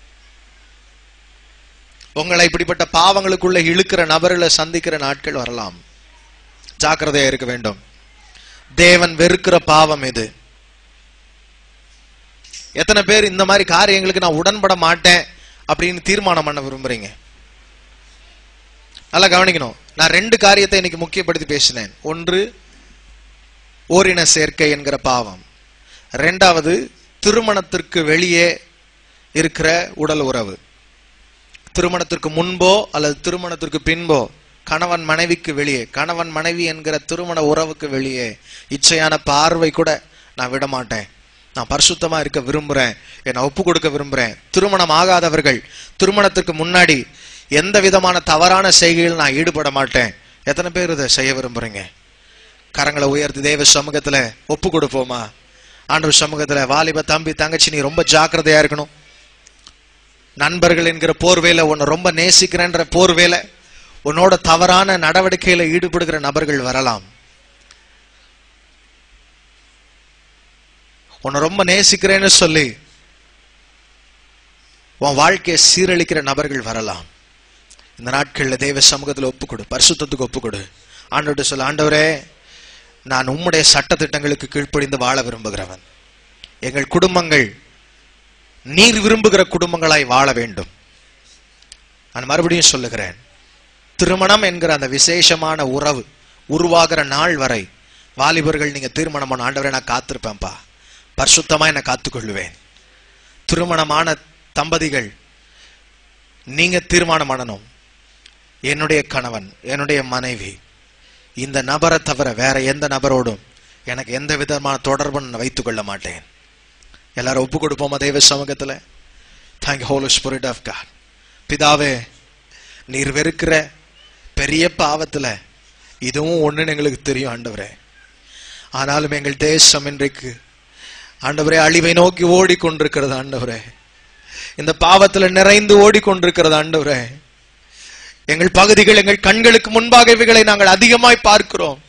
உங்களை இப்படிப்பட்ட பாவங்களுக்குள்ள இழுக்கிற நபர்களை சந்திக்கிற நாட்கள் வரலாம் ஜாக்கிரதையா இருக்க வேண்டும் தேவன் வெறுக்கிற பாவம் இது எத்தனை பேர் இந்த மாதிரி காரியங்களுக்கு நான் உடன்பட மாட்டேன் அப்படின்னு தீர்மானம் பண்ண விரும்புறீங்க நல்லா கவனிக்கணும் நான் ரெண்டு காரியத்தை இன்னைக்கு முக்கியப்படுத்தி பேசினேன் ஒன்று ஓரின சேர்க்கை என்கிற பாவம் ரெண்டாவது திருமணத்திற்கு வெளியே இருக்கிற உடல் உறவு திருமணத்திற்கு முன்போ அல்லது திருமணத்திற்கு பின்போ கணவன் மனைவிக்கு வெளியே கணவன் மனைவி என்கிற திருமண உறவுக்கு வெளியே இச்சையான பார்வை கூட நான் விட மாட்டேன் நான் பரிசுத்தமா இருக்க விரும்புறேன் என்னை ஒப்பு கொடுக்க விரும்புறேன் திருமணம் ஆகாதவர்கள் திருமணத்துக்கு முன்னாடி எந்த விதமான தவறான செய்கையில் நான் ஈடுபட மாட்டேன் எத்தனை பேர் இதை செய்ய விரும்புறீங்க கரங்களை உயர்த்தி தேவ சமூகத்துல ஒப்பு கொடுப்போமா ஆண்டவர் சமூகத்துல வாலிப தம்பி தங்கச்சி நீ ரொம்ப ஜாக்கிரதையா இருக்கணும் நண்பர்கள் என்கிற போர்வேல உன்னை ரொம்ப நேசிக்கிறேன்ற போர்வேல உன்னோட தவறான நடவடிக்கையில ஈடுபடுகிற நபர்கள் வரலாம் உன்னை ரொம்ப நேசிக்கிறேன்னு சொல்லி உன் வாழ்க்கையை சீரழிக்கிற நபர்கள் வரலாம் இந்த நாட்கள்ல தேவ சமூகத்துல ஒப்புக்கொடு பரிசுத்தத்துக்கு ஒப்புக்கொடு ஆண்டவர்கிட்ட சொல்ல ஆண்டவரே நான் உம்முடைய சட்ட திட்டங்களுக்கு கீழ்ப்படிந்து வாழ விரும்புகிறவன் எங்கள் குடும்பங்கள் நீர் விரும்புகிற குடும்பங்களாய் வாழ வேண்டும் நான் மறுபடியும் சொல்லுகிறேன் திருமணம் என்கிற அந்த விசேஷமான உறவு உருவாகிற நாள் வரை வாலிபர்கள் நீங்க திருமணம் பண்ண ஆண்டவரை நான் காத்திருப்பேன்ப்பா பரிசுத்தமா என்னை காத்துக்கொள்ளுவேன் திருமணமான தம்பதிகள் நீங்க தீர்மானம் பண்ணணும் என்னுடைய கணவன் என்னுடைய மனைவி இந்த நபரை தவிர வேற எந்த நபரோடும் எனக்கு எந்த விதமான தொடர்பு நான் வைத்துக் கொள்ள மாட்டேன் எல்லாரும் ஒப்பு கொடுப்போமா தெய்வ சமூகத்துல thank holy spirit of God பிதாவே நீர் வெறுக்கிற பெரிய பாவத்துல இதுவும் ஒண்ணுன்னு எங்களுக்கு தெரியும் ஆண்டவரே ஆனாலும் எங்கள் தேசம் இன்றைக்கு ஆண்டவரே அழிவை நோக்கி ஓடிக்கொண்டிருக்கிறது ஆண்டவரே இந்த பாவத்துல நிறைந்து ஓடிக்கொண்டிருக்கிறது ஆண்டவரே எங்கள் பகுதிகள் எங்கள் கண்களுக்கு முன்பாக இவைகளை நாங்கள் அதிகமாய் பார்க்கிறோம்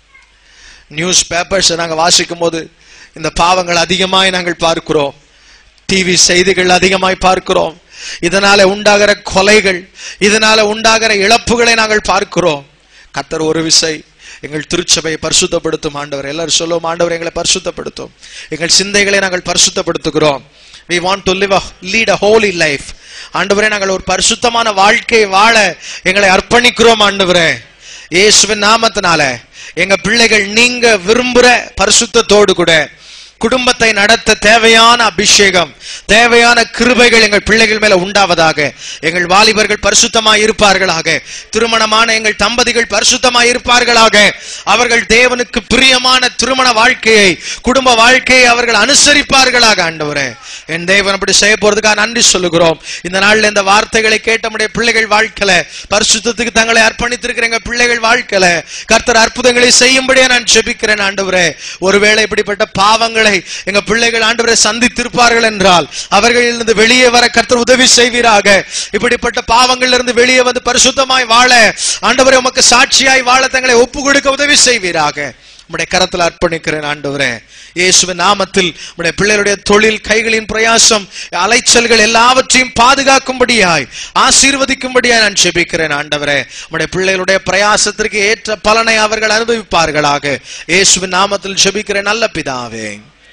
நியூஸ் பேப்பர்ஸ் நாங்கள் வாசிக்கும் போது இந்த பாவங்கள் அதிகமாய் நாங்கள் பார்க்கிறோம் டிவி செய்திகள் அதிகமாய் பார்க்கிறோம் இதனால உண்டாகிற கொலைகள் இதனால உண்டாகிற இழப்புகளை நாங்கள் பார்க்கிறோம் கத்தர் ஒரு விசை எங்கள் திருச்சபையை பரிசுத்தப்படுத்தும் ஆண்டவர் எல்லாரும் சொல்லுவோம் ஆண்டவர் எங்களை பரிசுத்தப்படுத்தும் எங்கள் சிந்தைகளை நாங்கள் பரிசுத்தப்படுத்துகிறோம் we want to live a lead a holy life ஆண்டவரே நாங்கள் ஒரு பரிசுத்தமான வாழ்க்கையை வாழ எங்களை அர்ப்பணிக்கிறோம் ஆண்டவரே இயேசுவின் நாமத்தினால எங்க பிள்ளைகள் நீங்க விரும்புற பரிசுத்தத்தோடு கூட குடும்பத்தை நடத்த தேவையான அபிஷேகம் தேவையான கிருபைகள் எங்கள் பிள்ளைகள் மேல உண்டாவதாக எங்கள் வாலிபர்கள் பரிசுத்தமாய் இருப்பார்களாக திருமணமான எங்கள் தம்பதிகள் பரிசுத்தமாய் இருப்பார்களாக அவர்கள் தேவனுக்கு பிரியமான திருமண வாழ்க்கையை குடும்ப வாழ்க்கையை அவர்கள் அனுசரிப்பார்களாக ஆண்டவரே என் தேவன் அப்படி செய்ய போறதுக்காக நன்றி சொல்லுகிறோம் இந்த நாள்ல இந்த வார்த்தைகளை கேட்ட நம்முடைய பிள்ளைகள் வாழ்க்கையில பரிசுத்தத்துக்கு தங்களை அர்ப்பணித்திருக்கிற எங்க பிள்ளைகள் வாழ்க்கையில கர்த்தர் அற்புதங்களை செய்யும்படியே நான் ஜெபிக்கிறேன் ஆண்டவரே ஒருவேளை இப்படிப்பட்ட பாவங்களை எங்க பிள்ளைகள் ஆண்டவரை சந்தித்திருப்பார்கள் என்றால் அவர்களிலிருந்து வெளியே வர கர்த்தர் உதவி செய்வீராக இப்படிப்பட்ட பாவங்களிலிருந்து இருந்து வெளியே வந்து பரிசுத்தமாய் வாழ ஆண்டவரே உமக்கு சாட்சியாய் வாழ தங்களை ஒப்பு கொடுக்க உதவி செய்வீராக உம்முடைய கரத்தில் அர்ப்பணிக்கிறேன் ஆண்டவரே இயேசுவின் நாமத்தில் உம்முடைய பிள்ளைகளுடைய தொழில் கைகளின் பிரயாசம் அலைச்சல்கள் எல்லாவற்றையும் பாதுகாக்கும்படியாய் ஆசீர்வதிக்கும்படியாய் நான் ஜெபிக்கிறேன் ஆண்டவரே உம்முடைய பிள்ளைகளுடைய பிரயாசத்திற்கு ஏற்ற பலனை அவர்கள் அனுபவிப்பார்களாக இயேசுவின் நாமத்தில் ஜெபிக்கிறேன் நல்ல பிதாவே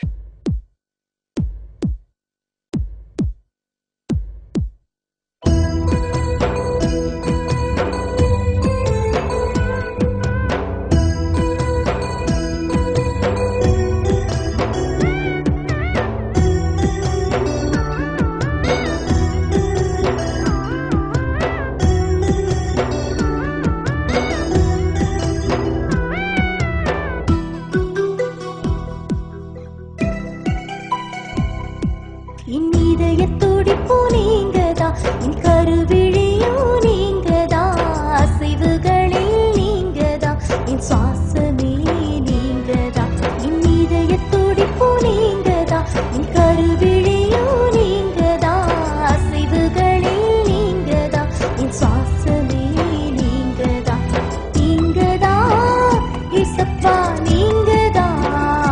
என் இதய துடிப்பு நீங்கதான் என் கருவிழியும் நீங்கதான் அசைவுகளில் நீங்கதான் என் சுவாசமே நீங்கதான் என் இதய துடிப்பு நீங்கதான் என் கருவிழியும் நீங்கதான் அசைவுகளில் நீங்கதான் என் சுவாசமே நீங்கதான் நீங்கதான் இசப்பா நீங்கதான்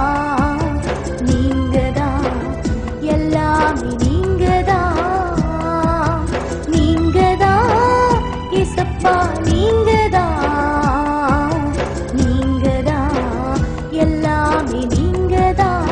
நீங்கதான் எல்லாமே நீங்கதான் நீங்கதான் இசப்பா நீங்கதான் நீங்கதான் எல்லாமே நீங்கதான்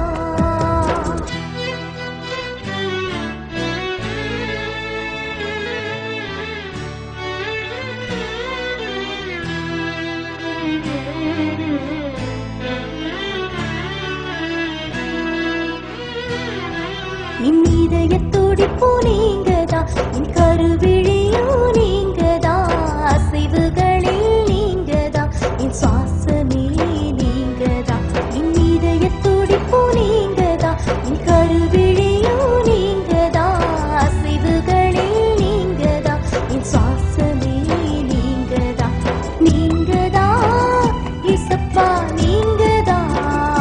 என் இதய துடிப்பு நீங்கதான் என் கருவிழியும் நீங்கதான் அசைவுகளில் நீங்கதான் என் சுவாசமே நீங்கதான் என் இதய துடிப்பு நீங்கதான் என் கருவிழியும் நீங்கதான் அசைவுகளில் நீங்கதான் என் சுவாசமே நீங்கதான் நீங்கதான் இசப்பா நீங்கதான்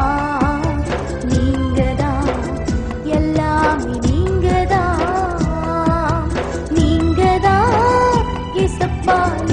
நீங்கதான் எல்லாமே நீங்கதான் நீங்கதான் இசப்பா